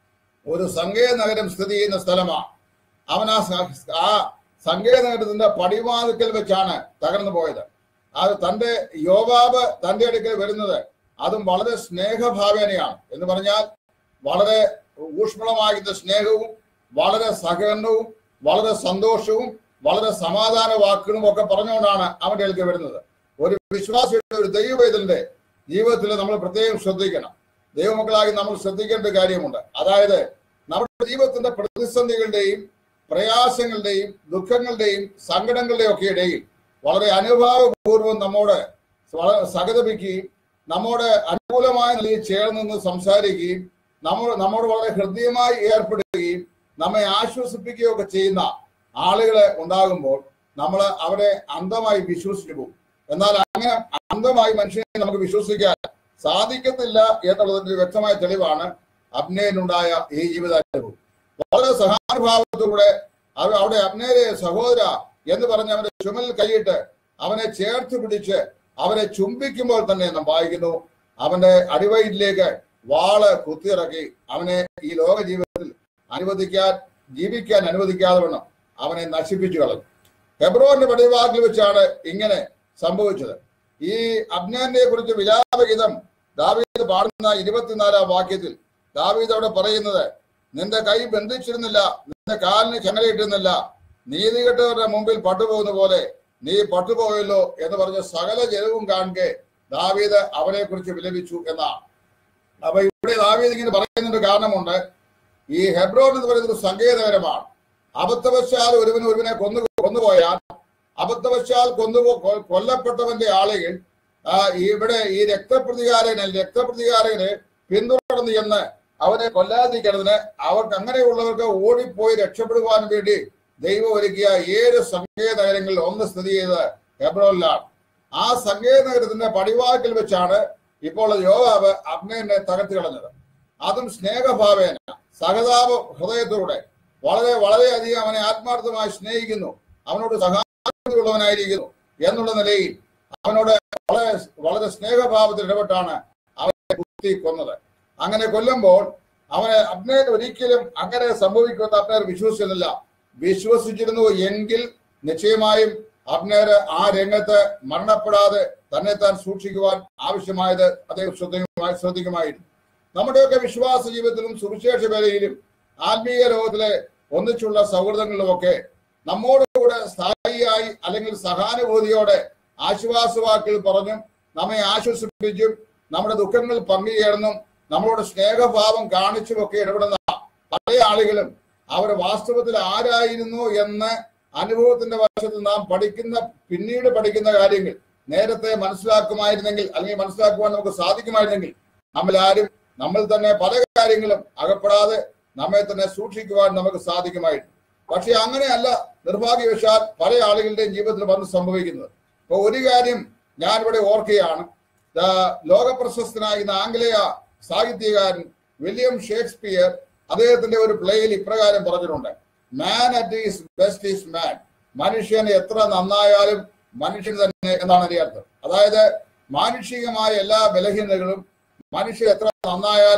ഒരു സങ്കേത നഗരം സ്ഥിതി ചെയ്യുന്ന സ്ഥലമാണ് അവൻ ആ സ- ആ സങ്കേത നഗരത്തിന്റെ പടിവാതിക്കൽ വെച്ചാണ് തകർന്നു പോയത് അത് തന്റെ യോവാബ് തന്റെ അടുക്കൽ വരുന്നത് അതും വളരെ സ്നേഹഭാവേനയാണ് എന്ന് പറഞ്ഞാൽ വളരെ ഊഷ്മളമാകുന്ന സ്നേഹവും വളരെ സഹകരണവും വളരെ സന്തോഷവും വളരെ സമാധാന വാക്കുകളും ഒക്കെ പറഞ്ഞുകൊണ്ടാണ് അവന്റെ അടുക്കൽ വരുന്നത് ഒരു വിശ്വാസിയുടെ ഒരു ദൈവവേദന്റെ ജീവിതത്തിൽ നമ്മൾ പ്രത്യേകം ശ്രദ്ധിക്കണം ദൈവമക്കളായി നമ്മൾ ശ്രദ്ധിക്കേണ്ട ഒരു കാര്യമുണ്ട് അതായത് നമ്മുടെ ജീവിതത്തിന്റെ പ്രതിസന്ധികളുടെയും പ്രയാസങ്ങളുടെയും ദുഃഖങ്ങളുടെയും സങ്കടങ്ങളുടെയും ഒക്കെ ഇടയിൽ വളരെ അനുഭാവപൂർവ്വം നമ്മോട് വളരെ സഹതപിക്കുകയും നമ്മോട് അനുകൂലമായ നിലയിൽ ചേർന്ന് നിന്ന് സംസാരിക്കുകയും നമ്മൾ നമ്മോട് വളരെ ഹൃദ്യമായി ഏർപ്പെടുകയും നമ്മെ ആശ്വസിപ്പിക്കുകയും ഒക്കെ ചെയ്യുന്ന ആളുകൾ ഉണ്ടാകുമ്പോൾ നമ്മൾ അവരെ അന്ധമായി വിശ്വസിച്ചു പോകും എന്നാൽ അങ്ങനെ അന്ധമായി മനുഷ്യനെ നമുക്ക് വിശ്വസിക്കാൻ സാധിക്കത്തില്ല എന്നുള്ളതിന്റെ ഒരു വ്യക്തമായ തെളിവാണ് അബ്നേനുണ്ടായ ഈ ജീവിതാനുഭവം വളരെ സഹാനുഭാവത്തോടെ അവ അവിടെ അബ്നേരെ സഹോദര എന്ന് പറഞ്ഞ് അവന്റെ ചുമലിൽ കൈയിട്ട് അവനെ ചേർത്ത് പിടിച്ച് അവനെ ചുംബിക്കുമ്പോൾ തന്നെ നാം വായിക്കുന്നു അവന്റെ അടിവയിലേക്ക് വാള് കുത്തിയിറക്കി അവനെ ഈ ലോക ജീവിതത്തിൽ അനുവദിക്കാൻ ജീവിക്കാൻ അനുവദിക്കാതെ വേണം അവനെ നശിപ്പിച്ചു കളഞ്ഞു ഫെബ്രുവരി പടിവാക്കിൽ വെച്ചാണ് ഇങ്ങനെ സംഭവിച്ചത് ഈ അബ്നാനെ കുറിച്ച് വിലാപഗീതം ദാവീദ് പാടുന്ന ഇരുപത്തിനാലാം വാക്യത്തിൽ ദാവീദ് അവിടെ പറയുന്നത് നിന്റെ കൈ ബന്ധിച്ചിരുന്നില്ല നിന്റെ കാലിന് ചങ്ങലയിട്ടിരുന്നില്ല നീതികെട്ടവരുടെ മുമ്പിൽ പട്ടുപോകുന്ന പോലെ നീ പട്ടുപോയല്ലോ എന്ന് പറഞ്ഞ സകല ജലവും കാണുക ദാവീദ് അവനെ കുറിച്ച് വിലപിച്ചു എന്നാണ് അപ്പൊ ഇവിടെ ദാവീദ് ഇങ്ങനെ പറയുന്നൊരു കാരണമുണ്ട് ഈ ഹെബ്രോൻ എന്ന് പറയുന്നത് ഒരു സങ്കേതകരമാണ് അബദ്ധവശാൽ ഒരുവൻ ഒരുവനെ കൊന്നു കൊന്നുപോയാൽ അബദ്ധവശാൽ കൊന്നുപോ കൊ- കൊല്ലപ്പെട്ടവന്റെ ആളുകൾ ആ, ഇവിടെ ഈ രക്തപ്രതികാരന് രക്തപ്രതികാരന് പിന്തുടർന്ന് എന്ന് അവനെ കൊല്ലാതിരിക്കുന്നതിന് അവർക്ക് അങ്ങനെയുള്ളവർക്ക് ഓടിപ്പോയി രക്ഷപ്പെടുവാൻ വേണ്ടി ദൈവം ഒരുക്കിയ ഏഴ് സങ്കേത നഗരങ്ങളിൽ ഒന്ന് സ്ഥിതി ചെയ്ത് ഹെബ്രോനിലാണ് ആ സങ്കേത നഗരത്തിന്റെ പടിവാക്കിൽ വെച്ചാണ് ഇപ്പോൾ യോവാബ് അഗ്നേനെ തകർത്ത് കളഞ്ഞത് അതും സ്നേഹഭാവേന സഹതാപ ഹൃദയത്തോടെ വളരെ വളരെയധികം അവനെ ആത്മാർത്ഥമായി സ്നേഹിക്കുന്നു അവനോട് സഹാനുള്ളവനായിരിക്കുന്നു എന്നുള്ള നിലയിൽ അവനോട് വളരെ വളരെ സ്നേഹഭാവത്തിൽ ഇടപെട്ടാണ് അവനെ കുത്തി കൊന്നത് അങ്ങനെ കൊല്ലുമ്പോൾ അവനെ അബ്നേർ ഒരിക്കലും അങ്ങനെ സംഭവിക്കുമെന്ന് അബ്നേർ വിശ്വസിച്ചിരുന്നില്ല വിശ്വസിച്ചിരുന്നു എങ്കിൽ നിശ്ചയമായും അബ്നേർ ആ രംഗത്ത് മരണപ്പെടാതെ തന്നെ താൻ സൂക്ഷിക്കുവാൻ ആവശ്യമായത് അദ്ദേഹം ശ്രദ്ധിക്കുമായി ശ്രദ്ധിക്കുമായിരുന്നു നമ്മുടെയൊക്കെ വിശ്വാസ ജീവിതത്തിലും സുവിശേഷ വേലയിലും ആത്മീയ ലോകത്തിലെ ഒന്നിച്ചുള്ള സൗഹൃദങ്ങളിലുമൊക്കെ നമ്മോടുകൂടെ സ്ഥായിയായി അല്ലെങ്കിൽ സഹാനുഭൂതിയോടെ ആശ്വാസവാക്കുകൾ പറഞ്ഞും നമ്മെ ആശ്വസിപ്പിച്ചും നമ്മുടെ ദുഃഖങ്ങൾ പങ്കുചേർന്നും നമ്മളോട് സ്നേഹഭാവം കാണിച്ചുമൊക്കെ ഇടപെടുന്ന പല ആളുകളും അവർ വാസ്തവത്തിൽ ആരായിരുന്നു എന്ന് അനുഭവത്തിന്റെ വശത്ത് നാം പഠിക്കുന്ന പിന്നീട് പഠിക്കുന്ന കാര്യങ്ങൾ നേരത്തെ മനസ്സിലാക്കുമായിരുന്നെങ്കിൽ അല്ലെങ്കിൽ മനസ്സിലാക്കുവാൻ നമുക്ക് സാധിക്കുമായിരുന്നെങ്കിൽ നമ്മൾ ആരും നമ്മൾ തന്നെ പല കാര്യങ്ങളും അകപ്പെടാതെ നമ്മെ തന്നെ സൂക്ഷിക്കുവാൻ നമുക്ക് സാധിക്കുമായിരുന്നു പക്ഷെ അങ്ങനെയല്ല നിർഭാഗ്യവശാൽ പല ആളുകളുടെയും ജീവിതത്തിൽ വന്ന് സംഭവിക്കുന്നത് ഇപ്പൊ ഒരു കാര്യം ഞാൻ ഇവിടെ ഓർക്കുകയാണ് ദാ ലോകപ്രശസ്തനായിരുന്ന ആംഗലേയ സാഹിത്യകാരൻ വില്യം ഷേക്സ്പിയർ അദ്ദേഹത്തിന്റെ ഒരു പ്ലേയിൽ ഇപ്രകാരം പറഞ്ഞിട്ടുണ്ട് man at is best is man മനുഷ്യൻ എത്ര നന്നായാലും മനുഷ്യൻ തന്നെ എന്നാണ് അതിന്റെ അർത്ഥം അതായത് മാനുഷികമായ എല്ലാ ബലഹീനതകളും മനുഷ്യൻ എത്ര നന്നായാലും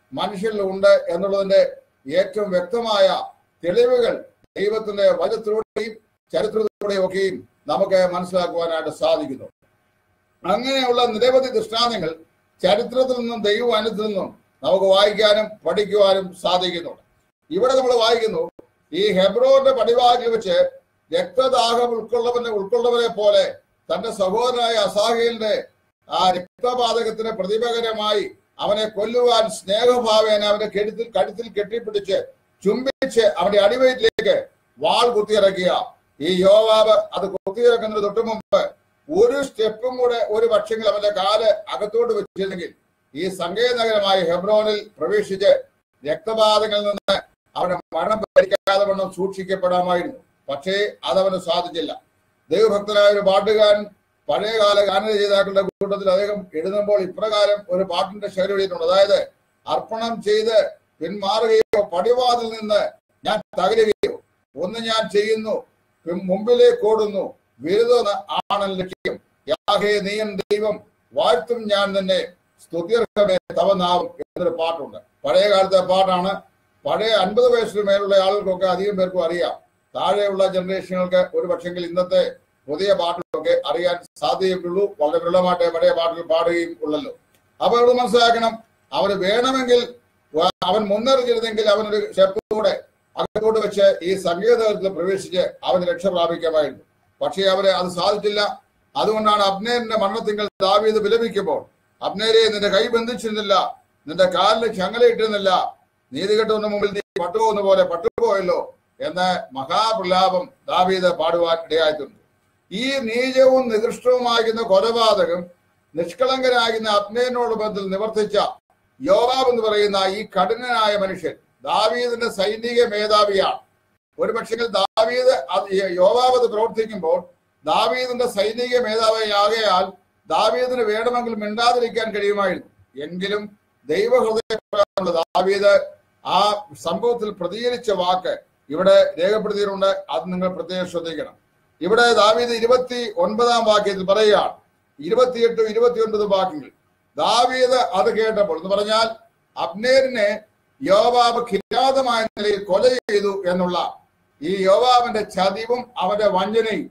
മനുഷ്യരിൽ ഉണ്ട് എന്നുള്ളതിന്റെ ഏറ്റവും വ്യക്തമായ തെളിവുകൾ ദൈവത്തിന്റെ വചനത്തിലൂടെയും ചരിത്രത്തിലൂടെയും ഒക്കെയും നമുക്ക് മനസ്സിലാക്കുവാനായിട്ട് സാധിക്കുന്നു അങ്ങനെയുള്ള നിരവധി ദൃഷ്ടാന്തങ്ങൾ ചരിത്രത്തിൽ നിന്നും ദൈവവചനത്തിൽ നിന്നും നമുക്ക് വായിക്കാനും പഠിക്കുവാനും സാധിക്കുന്നുണ്ട് ഇവിടെ നമ്മൾ വായിക്കുന്നു ഈ ഹെബ്രോന്റെ പടിവാക്കിൽ വെച്ച് രക്തദാഹം ഉൾക്കൊള്ളവനെ ഉൾക്കൊള്ളവരെ പോലെ തന്റെ സഹോദരനായ അസാഹിലിന്റെ ആ രക്തപാതകത്തിന് പ്രതിപകരമായി അവനെ കൊല്ലുവാൻ സ്നേഹഭാവേന അവന്റെ കെടുത്തിൽ കഴുത്തിൽ കെട്ടിപ്പിടിച്ച് ചുംബിച്ച് അവന്റെ അടിവയറ്റിലേക്ക് വാൾ കുത്തിയിറക്കിയ ഈ യോവാബ് അത് കുത്തിയിറക്കുന്നതിന് തൊട്ടു മുമ്പ് ഒരു സ്റ്റെപ്പും കൂടെ ഒരു പക്ഷെങ്കിൽ അവന്റെ കാല് അകത്തോട്ട് വെച്ചിരുന്നെങ്കിൽ ഈ സങ്കേത നഗരമായ ഹെബ്രോനിൽ പ്രവേശിച്ച് രക്തപാതങ്ങളിൽ നിന്ന് അവന്റെ മരണം ഭരിക്കാതെ വണ്ണം സൂക്ഷിക്കപ്പെടാമായിരുന്നു പക്ഷേ അതവന് സാധിച്ചില്ല ദൈവഭക്തനായ ഒരു പാട്ടുകാരൻ പഴയകാല ഗാനരചയിതാക്കളുടെ കൂട്ടത്തിൽ അദ്ദേഹം എഴുതുമ്പോൾ ഇപ്രകാരം ഒരു പാട്ടിന്റെ ശൈലി എഴുതിയിട്ടുണ്ട് അതായത് അർപ്പണം ചെയ്ത് പിന്മാറുകയോ പടിവാതിൽ നിന്ന് ഞാൻ തകരുകയോ ഒന്ന് ഞാൻ ചെയ്യുന്നു പിൻ- മുമ്പിലേക്ക് ഓടുന്നു വിരുദ ആണ് ലക്ഷ്യം യാഹേ നീയൻ ദൈവം വാഴ്ത്തും ഞാൻ നിന്നെ സ്തുത്യർഹമേ തവനാവും എന്നൊരു പാട്ടുണ്ട് പഴയ കാലത്തെ പാട്ടാണ് പഴയ അൻപത് വയസ്സിന് മേലുള്ള ആളുകൾക്കൊക്കെ അധികം പേർക്കും അറിയാം താഴെയുള്ള ജനറേഷനുകൾക്ക് ഒരു പക്ഷെങ്കിൽ ഇന്നത്തെ പുതിയ പാട്ടുകളൊക്കെ അറിയാൻ സാധ്യതയുള്ളൂ വളരെ വിരളമായിട്ടേ പഴയ പാട്ടുകൾ പാടുകയും ഉള്ളല്ലോ അപ്പൊ ഇവിടെ മനസ്സിലാക്കണം അവന് വേണമെങ്കിൽ വ- അവൻ മുന്നേറിയിരുന്നെങ്കിൽ അവനൊരു സ്റ്റെപ്പ് കൂടെ അകത്തോട്ട് വെച്ച് ഈ സംഗീതത്തിൽ പ്രവേശിച്ച് അവന് രക്ഷ പ്രാപിക്കാമായിരുന്നു പക്ഷേ അവന് അത് സാധിച്ചില്ല അതുകൊണ്ടാണ് അബ്നേരിന്റെ മരണത്തിങ്കൽ ദാവീദ് വിലപിക്കുമ്പോൾ അബ്നേരെ നിന്റെ കൈ ബന്ധിച്ചിരുന്നില്ല നിന്റെ കാലിന് ചങ്ങലയിട്ടിരുന്നില്ല നീതികെട്ടവന്റെ മുമ്പിൽ നീ പട്ടുപോകുന്ന പോലെ പട്ടുപോയല്ലോ എന്ന് മഹാപ്രലാപം ദാവീദ് പാടുവാൻ ഇടയായിട്ടുണ്ട് ഈ നീചവും നികൃഷ്ടവുമാകുന്ന കൊലപാതകം നിഷ്കളങ്കനാകുന്ന അബ്നേരിനോട് ബന്ധത്തിൽ നിവർത്തിച്ച യോവാബ് എന്ന് പറയുന്ന ഈ കഠിനനായ മനുഷ്യൻ ദാവീദിന്റെ സൈനിക മേധാവിയാണ് ഒരു പക്ഷെങ്കിൽ ദാവീദ് അത് യോവാബ് അത് പ്രവർത്തിക്കുമ്പോൾ ദാവീദിന്റെ സൈനിക മേധാവിയാകയാൽ ദാവീദിന് വേണമെങ്കിൽ മിണ്ടാതിരിക്കാൻ കഴിയുമായിരുന്നു എങ്കിലും ദൈവഹൃദയമുള്ള ദാവീദ് ആ സംഭവത്തിൽ പ്രതികരിച്ച വാക്ക് ഇവിടെ രേഖപ്പെടുത്തിയിട്ടുണ്ട് അത് നിങ്ങൾ പ്രത്യേകം ശ്രദ്ധിക്കണം ഇവിടെ ദാവീദ് ഇരുപത്തി ഒൻപതാം വാക്യത്തിൽ പറയുകയാണ് ഇരുപത്തിയെട്ടും ഇരുപത്തി ഒൻപതും വാക്യങ്ങൾ ദാവീദ് അത് കേട്ടപ്പോൾ എന്ന് പറഞ്ഞാൽ അബ്നേരിനെ യോവാബ് കിരാതമായ നിലയിൽ കൊല ചെയ്തു എന്നുള്ള ഈ യോവാബിന്റെ ചതിവും അവന്റെ വഞ്ചനയും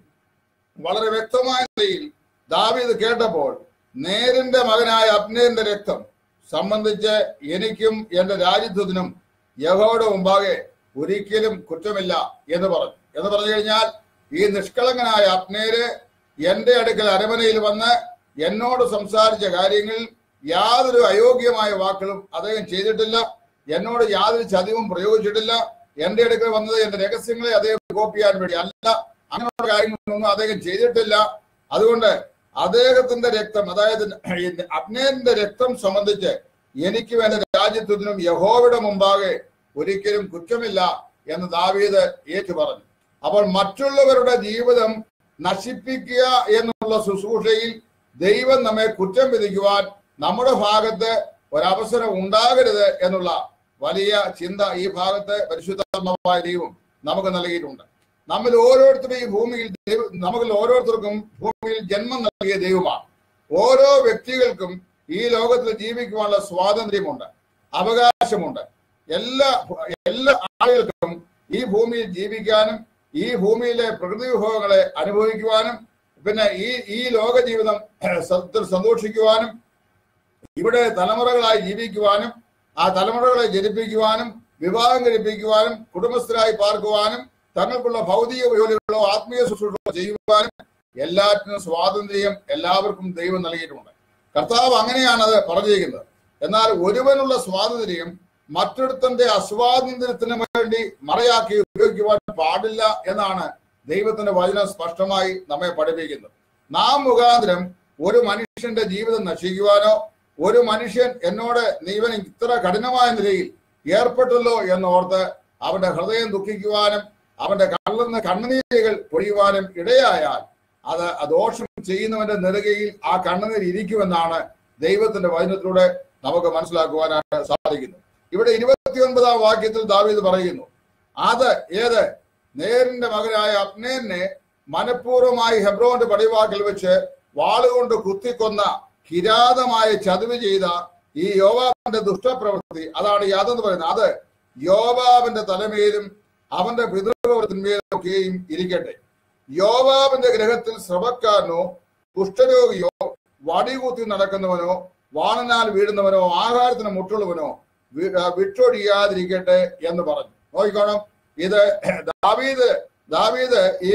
വളരെ വ്യക്തമായ നിലയിൽ ദാവീദ് കേട്ടപ്പോൾ നേരിന്റെ മകനായ അബ്നേരിന്റെ രക്തം സംബന്ധിച്ച് എനിക്കും എന്റെ രാജ്യത്വത്തിനും യഹോയുടെ മുമ്പാകെ ഒരിക്കലും കുറ്റമില്ല എന്ന് പറഞ്ഞു എന്ന് പറഞ്ഞു കഴിഞ്ഞാൽ ഈ നിഷ്കളങ്കനായ അബ്നേര് എന്റെ അടുക്കൽ അരമനയിൽ വന്ന് എന്നോട് സംസാരിച്ച കാര്യങ്ങളിൽ യാതൊരു അയോഗ്യമായ വാക്കുകളും അദ്ദേഹം ചെയ്തിട്ടില്ല എന്നോട് യാതൊരു ചതിവും പ്രയോഗിച്ചിട്ടില്ല എന്റെ അടുക്കൽ വന്നത് എന്റെ രഹസ്യങ്ങളെ അദ്ദേഹം കോപ്പി ചെയ്യാൻ വേണ്ടി അല്ല അങ്ങനെയുള്ള കാര്യങ്ങളൊന്നും അദ്ദേഹം ചെയ്തിട്ടില്ല അതുകൊണ്ട് അദ്ദേഹത്തിന്റെ രക്തം അതായത് ഈ അബ്നേരിന്റെ രക്തം സംബന്ധിച്ച് എനിക്കും എന്റെ രാജ്യത്വത്തിനും യഹോവയുടെ മുമ്പാകെ ഒരിക്കലും കുറ്റമില്ല എന്ന് ദാവീദ് ഏറ്റു പറഞ്ഞു അപ്പോൾ മറ്റുള്ളവരുടെ ജീവിതം നശിപ്പിക്കുക എന്നുള്ള ശുശ്രൂഷയിൽ ദൈവം നമ്മെ കുറ്റം വിധിക്കുവാൻ നമ്മുടെ ഭാഗത്ത് ഒരവസരം ഉണ്ടാകരുത് എന്നുള്ള വലിയ ചിന്ത ഈ ഭാഗത്ത് പരിശുദ്ധാത്മമായ ദൈവം നമുക്ക് നൽകിയിട്ടുണ്ട് നമ്മിൽ ഓരോരുത്തരും ഈ ഭൂമിയിൽ ദൈവ നമ്മിൽ ഓരോരുത്തർക്കും ഭൂമിയിൽ ജന്മം നൽകിയ ദൈവമാണ് ഓരോ വ്യക്തികൾക്കും ഈ ലോകത്തിൽ ജീവിക്കുവാനുള്ള സ്വാതന്ത്ര്യമുണ്ട് അവകാശമുണ്ട് എല്ലാ എല്ലാ ആളുകൾക്കും ഈ ഭൂമിയിൽ ജീവിക്കാനും ഈ ഭൂമിയിലെ പ്രകൃതി വിഭവങ്ങളെ അനുഭവിക്കുവാനും പിന്നെ ഈ ഈ ലോക ജീവിതം സത്യത്തിൽ സന്തോഷിക്കുവാനും ഇവിടെ തലമുറകളായി ജീവിക്കുവാനും ആ തലമുറകളെ ജനിപ്പിക്കുവാനും വിവാഹം കഴിപ്പിക്കുവാനും കുടുംബസ്ഥരായി പാർക്കുവാനും തങ്ങൾക്കുള്ള ഭൗതിക ജോലികളോ ആത്മീയ ശുശ്രൂഷകളോ ചെയ്യുവാനും എല്ലാറ്റിനും സ്വാതന്ത്ര്യം എല്ലാവർക്കും ദൈവം നൽകിയിട്ടുണ്ട് കർത്താവ് അങ്ങനെയാണ് അത് പറഞ്ഞിരിക്കുന്നത് എന്നാൽ ഒരുവനുള്ള സ്വാതന്ത്ര്യം മറ്റൊരുത്തന്റെ അസ്വാതന്ത്ര്യത്തിന് വേണ്ടി മറയാക്കി ഉപയോഗിക്കുവാൻ പാടില്ല എന്നാണ് ദൈവത്തിന്റെ വചനം സ്പഷ്ടമായി നമ്മെ പഠിപ്പിക്കുന്നത് നാം മുഖാന്തരം ഒരു മനുഷ്യന്റെ ജീവിതം നശിക്കുവാനോ ഒരു മനുഷ്യൻ എന്നോട് നീവൻ ഇത്ര കഠിനമായ നിലയിൽ ഏർപ്പെട്ടല്ലോ എന്നോർത്ത് അവന്റെ ഹൃദയം ദുഃഖിക്കുവാനും അവന്റെ കണ്ണെന്ന് കണ്ണുനീരുകൾ പൊഴിയുവാനും ഇടയായാൽ അത് ആ ദോഷം ചെയ്യുന്നവന്റെ നെറുകയിൽ ആ കണ്ണുനീർ ഇരിക്കുമെന്നാണ് ദൈവത്തിന്റെ വചനത്തിലൂടെ നമുക്ക് മനസ്സിലാക്കുവാനായിട്ട് സാധിക്കുന്നത് ഇവിടെ ഇരുപത്തിയൊൻപതാം വാക്യത്തിൽ ദാവീദ് പറയുന്നു അത് ഏത് നേരിന്റെ മകനായ അബ്നേനെ മനഃപൂർവ്വമായി ഹെബ്രോന്റെ പടിവാക്കിൽ വെച്ച് വാളുകൊണ്ട് കുത്തിക്കൊന്ന കിരാതമായ ചതിവ് ചെയ്ത ഈ യോവാബിന്റെ ദുഷ്ടപ്രവൃത്തി അതാണ് യാതെന്ന് പറയുന്നത് അത് യോവാബിന്റെ തലമേലും അവന്റെ പിതൃഭവനത്തിന്മേലും ഒക്കെയും ഇരിക്കട്ടെ യോവാബിന്റെ ഗ്രഹത്തിൽ ശ്രമക്കാരനോ കുഷ്ഠരോഗിയോ വടികൂത്തി നടക്കുന്നവനോ വാണനാൽ വീഴുന്നവനോ ആഹാരത്തിന് മുട്ടുള്ളവനോ വി- ആ, വിട്ടൊഴിയാതിരിക്കട്ടെ എന്ന് പറഞ്ഞു നോക്കിക്കോണം ഇത് ദാവീദ് ദാവീദ് ഈ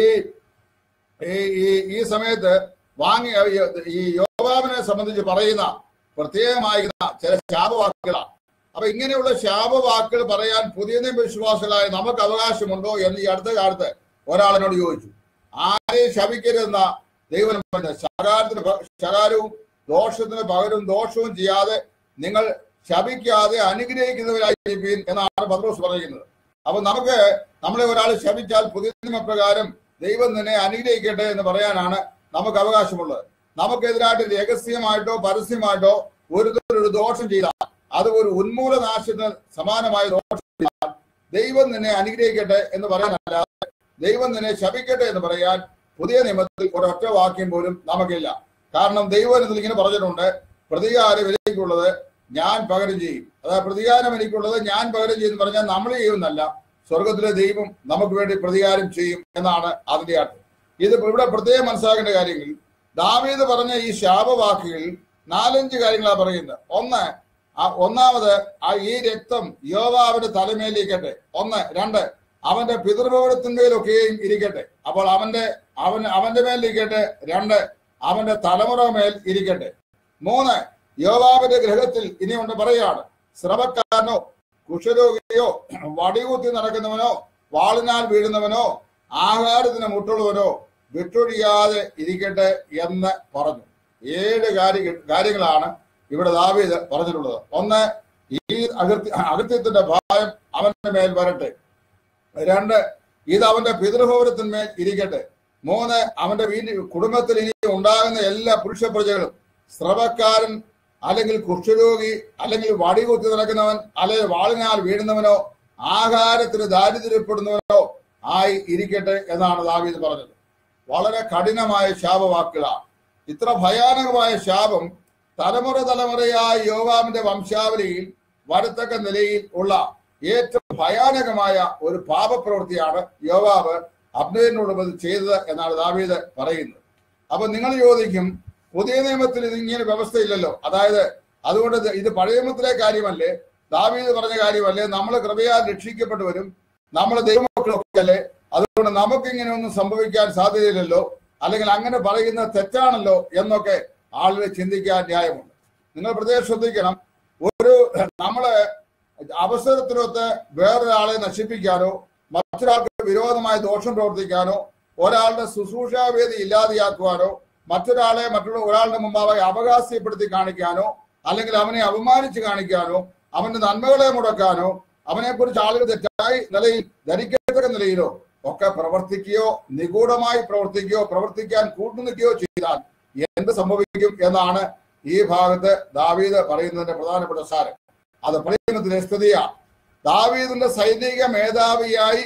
ഈ ഈ ഈ സമയത്ത് വാങ്ങി ഈ യോവാബിനെ സംബന്ധിച്ച് പറയുന്ന പ്രത്യേകമായിരുന്ന ചില ശാപവാക്കുകളാണ് അപ്പൊ ഇങ്ങനെയുള്ള ശാപവാക്കുകൾ പറയാൻ പുതിയ നിയമ വിശ്വാസികളായ നമുക്ക് അവകാശമുണ്ടോ എന്ന് ഈ അടുത്ത കാലത്ത് ഒരാളിനോട് ചോദിച്ചു ആരെയും ശപിക്കരുതെന്ന ദൈവം പറഞ്ഞത് ശകാരത്തിന് പ- ശകാരവും ദോഷത്തിന് പകരവും ദോഷവും ചെയ്യാതെ നിങ്ങൾ ശപിക്കാതെ അനുഗ്രഹിക്കുന്നവരായിരിക്കും എന്നാണ് പത്രോസ് പറയുന്നത് അപ്പൊ നമുക്ക് നമ്മളെ ഒരാൾ ശപിച്ചാൽ പുതിയ നിയമപ്രകാരം ദൈവം നിന്നെ അനുഗ്രഹിക്കട്ടെ എന്ന് പറയാനാണ് നമുക്ക് അവകാശമുള്ളത് നമുക്കെതിരായിട്ട് രഹസ്യമായിട്ടോ പരസ്യമായിട്ടോ ഒരു ഒരു ദോഷം ചെയ്താൽ അത് ഒരു ഉന്മൂലനാശത്തിന് സമാനമായ ദോഷം ചെയ്താൽ ദൈവം നിന്നെ അനുഗ്രഹിക്കട്ടെ എന്ന് പറയാനല്ലാതെ ദൈവം നിന്നെ ശപിക്കട്ടെ എന്ന് പറയാൻ പുതിയ നിയമത്തിൽ ഒരൊറ്റ വാക്യം പോലും നമുക്കില്ല കാരണം ദൈവം ഇതിൽ ഇങ്ങനെ പറഞ്ഞിട്ടുണ്ട് പ്രതികാരം എനിക്കുള്ളത് ഞാൻ പകരം ചെയ്യും അതായത് പ്രതികാരം എനിക്കുള്ളത് ഞാൻ പകരം ചെയ്യും എന്ന് പറഞ്ഞാൽ നമ്മൾ ചെയ്യുന്നല്ല സ്വർഗത്തിലെ ദൈവം നമുക്ക് വേണ്ടി പ്രതികാരം ചെയ്യും എന്നാണ് അതിന്റെ അർത്ഥം ഇത് ഇവിടെ പ്രത്യേകം മനസ്സിലാക്കേണ്ട കാര്യങ്ങൾ ദാവീദ് പറഞ്ഞ ഈ ശാപവാക്കുകളിൽ നാലഞ്ച് കാര്യങ്ങളാണ് പറയുന്നത് ഒന്ന് ആ ഒന്നാമത് ആ ഈ രക്തം യോവാവിന്റെ തലമേലിരിക്കട്ടെ ഒന്ന് രണ്ട് അവന്റെ പിതൃഭവനത്തിന്മേലൊക്കെയും ഇരിക്കട്ടെ അപ്പോൾ അവന്റെ അവൻ അവന്റെ മേലിരിക്കട്ടെ രണ്ട് അവന്റെ തലമുറ മേൽ ഇരിക്കട്ടെ മൂന്ന് യോവാബിന്റെ ഗ്രഹത്തിൽ ഇനിയുണ്ട് പറയാണ് ശ്രമക്കാരനോ കുഷ്ഠരോഗിയോ വടികുത്തി നടക്കുന്നവനോ വാളിനാൽ വീഴുന്നവനോ ആഹാരത്തിന് മുട്ടുള്ളവനോ വിട്ടൊഴിയാതെ ഇരിക്കട്ടെ എന്ന് പറഞ്ഞു ഏഴ് കാര്യ കാര്യങ്ങളാണ് ഇവിടെ ദാവീദ് പറഞ്ഞിട്ടുള്ളത് ഒന്ന് ഈ അകൃത്യ അകൃത്യത്തിന്റെ ഭയം അവന്റെ മേൽ വരട്ടെ രണ്ട് ഇത് അവന്റെ പിതൃഭവനത്തിന്മേൽ ഇരിക്കട്ടെ മൂന്ന് അവന്റെ വീട്ടിൽ കുടുംബത്തിൽ ഇനി ഉണ്ടാകുന്ന എല്ലാ പുരുഷ പ്രജകളും സ്രവക്കാരൻ അല്ലെങ്കിൽ കുഷ്ഠരോഗി അല്ലെങ്കിൽ വടികുത്തി നടക്കുന്നവൻ അല്ലെങ്കിൽ വാളിനാൽ വീഴുന്നവനോ ആഹാരത്തിന് ദാരിദ്ര്യപ്പെടുന്നവനോ ആയി ഇരിക്കട്ടെ എന്നാണ് ദാവീദ് പറഞ്ഞത് വളരെ കഠിനമായ ശാപവാക്കുകളാണ് ഇത്ര ഭയാനകമായ ശാപം തലമുറ തലമുറയായ യോവാമിന്റെ വംശാവലിയിൽ വരത്തക്ക നിലയിൽ ഉള്ള ഏറ്റവും ഭയാനകമായ ഒരു പാപപ്രവൃത്തിയാണ് യോവാബ് അബ്നേരിനോട് ചെയ്തത് എന്നാണ് ദാവീദ് പറയുന്നത് അപ്പൊ നിങ്ങൾ ചോദിക്കും പുതിയ നിയമത്തിൽ ഇത് ഇങ്ങനെ വ്യവസ്ഥയില്ലല്ലോ അതായത് അതുകൊണ്ട് ഇത് ഇത് പഴയ നിയമത്തിലെ കാര്യമല്ലേ ദാവീദ് പറഞ്ഞ കാര്യമല്ലേ നമ്മൾ കൃപയാൽ രക്ഷിക്കപ്പെട്ടവരും നമ്മൾ ദൈവമക്കളൊക്കെ അല്ലേ അതുകൊണ്ട് നമുക്ക് ഇങ്ങനെ ഒന്നും സംഭവിക്കാൻ സാധ്യതയില്ലല്ലോ അല്ലെങ്കിൽ അങ്ങനെ പറയുന്നത് തെറ്റാണല്ലോ എന്നൊക്കെ ആളുകൾ ചിന്തിക്കാൻ ന്യായമുണ്ട് നിങ്ങൾ പ്രത്യേകം ശ്രദ്ധിക്കണം ഒരു നമ്മള് അവസരത്തിനൊത്ത് വേറൊരാളെ നശിപ്പിക്കാനോ മറ്റൊരാൾക്ക് വിരോധമായ ദോഷം പ്രവർത്തിക്കാനോ ഒരാളുടെ ശുശ്രൂഷാവേദി ഇല്ലാതെയാക്കുവാനോ മറ്റൊരാളെ മറ്റുള്ള ഒരാളുടെ മുമ്പാകെ അവകാശപ്പെടുത്തി കാണിക്കാനോ അല്ലെങ്കിൽ അവനെ അപമാനിച്ച് കാണിക്കാനോ അവന്റെ നന്മകളെ മുടക്കാനോ അവനെ കുറിച്ച് ആളുകൾ തെറ്റായി നിലയിൽ ധരിക്കത്തക്ക നിലയിലോ ഒക്കെ പ്രവർത്തിക്കുകയോ നിഗൂഢമായി പ്രവർത്തിക്കുകയോ പ്രവർത്തിക്കാൻ കൂട്ടുനിൽക്കുകയോ ചെയ്താൽ എന്ത് സംഭവിക്കും എന്നാണ് ഈ ഭാഗത്ത് ദാവീദ് പറയുന്നതിന്റെ പ്രധാനപ്പെട്ട സാരം അത് പറയുന്നതിന്റെ സ്ഥിതിയാണ് ദാവീദിന്റെ സൈനിക മേധാവിയായി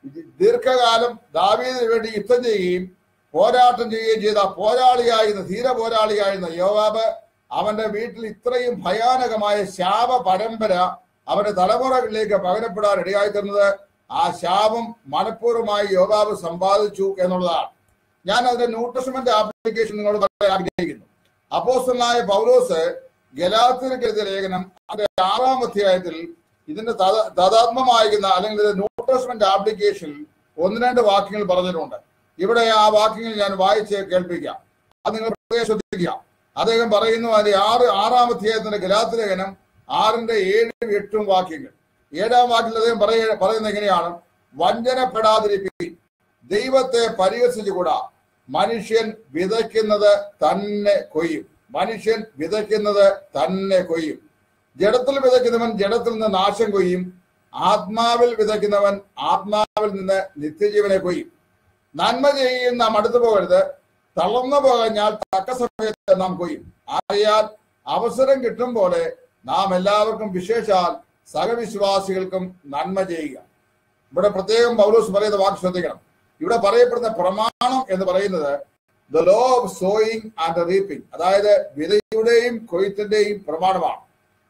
ദീർഘകാലം ദാവീദിന് വേണ്ടി യുദ്ധം ചെയ്യുകയും പോരാട്ടം ചെയ്യുകയും ചെയ്ത പോരാളിയായിരുന്ന ധീര പോരാളിയായിരുന്ന യോവാബ് അവന്റെ വീട്ടിൽ ഇത്രയും ഭയാനകമായ ശാപ പരമ്പര അവന്റെ തലമുറകളിലേക്ക് പകരപ്പെടാൻ ഇടയായി തന്നത് ആ ശാപം മനഃപൂർവ്വമായി യോവാബ് സമ്പാദിച്ചു എന്നുള്ളതാണ് ഞാൻ അതിന്റെ ന്യൂട്രിഷമെന്റ് ആപ്ലിക്കേഷൻ നിങ്ങളോട് പറയാൻ ആഗ്രഹിക്കുന്നു അപ്പോസ്റ്റലായ പൗലോസ് ഗലാത്തിലേക്ക് എഴുതിയ ലേഖനം അതിന്റെ ആറാം അധ്യായത്തിൽ ഇതിന്റെ തത- തഥാത്മമായിരുന്ന അല്ലെങ്കിൽ ഇതിന്റെ ന്യൂട്രിഷമെന്റ് ആപ്ലിക്കേഷനിൽ ഒന്ന് രണ്ട് വാക്യങ്ങൾ പറഞ്ഞിട്ടുണ്ട് ഇവിടെ ആ വാക്യങ്ങൾ ഞാൻ വായിച്ച് കേൾപ്പിക്കാം അത് നിങ്ങൾ പ്രത്യേകം ശ്രദ്ധിക്കുക അദ്ദേഹം പറയുന്നു അതിന്റെ ആറ് ആറാം അധ്യായത്തിന്റെ ഗലാത്ത് ലേഖനം ആറിന്റെ ഏഴും എട്ടും വാക്യങ്ങൾ ഏഴാം വാക്യത്തിൽ അദ്ദേഹം പറയ പറയുന്നത് എങ്ങനെയാണ് വഞ്ചനപ്പെടാതിരിപ്പി ദൈവത്തെ പരിഹസിച്ചുകൂടാ മനുഷ്യൻ വിതയ്ക്കുന്നത് തന്നെ കൊയ്യും മനുഷ്യൻ വിതയ്ക്കുന്നത് തന്നെ കൊയ്യും ജഡത്തിൽ വിതയ്ക്കുന്നവൻ ജഡത്തിൽ നിന്ന് നാശം കൊയ്യും ആത്മാവിൽ വിതയ്ക്കുന്നവൻ ആത്മാവിൽ നിന്ന് നിത്യജീവനെ കൊയ്യും നന്മ ചെയ്യുന്ന നാം അടുത്തു പോകരുത് തളർന്നു പോകഞ്ഞാൽ തക്ക സമയത്ത് നാം കൊയ്യും ആകയാൽ അവസരം കിട്ടും പോലെ നാം എല്ലാവർക്കും വിശേഷാൽ സഹവിശ്വാസികൾക്കും നന്മ ചെയ്യുക ഇവിടെ പ്രത്യേകം പൗലോസ് പറയുന്ന വാക്ക് ശ്രദ്ധിക്കണം ഇവിടെ പറയപ്പെടുന്ന പ്രമാണം എന്ന് പറയുന്നത് the law of sowing and reaping അതായത് വിതയുടെയും കൊയ്ത്തിന്റെയും പ്രമാണമാണ്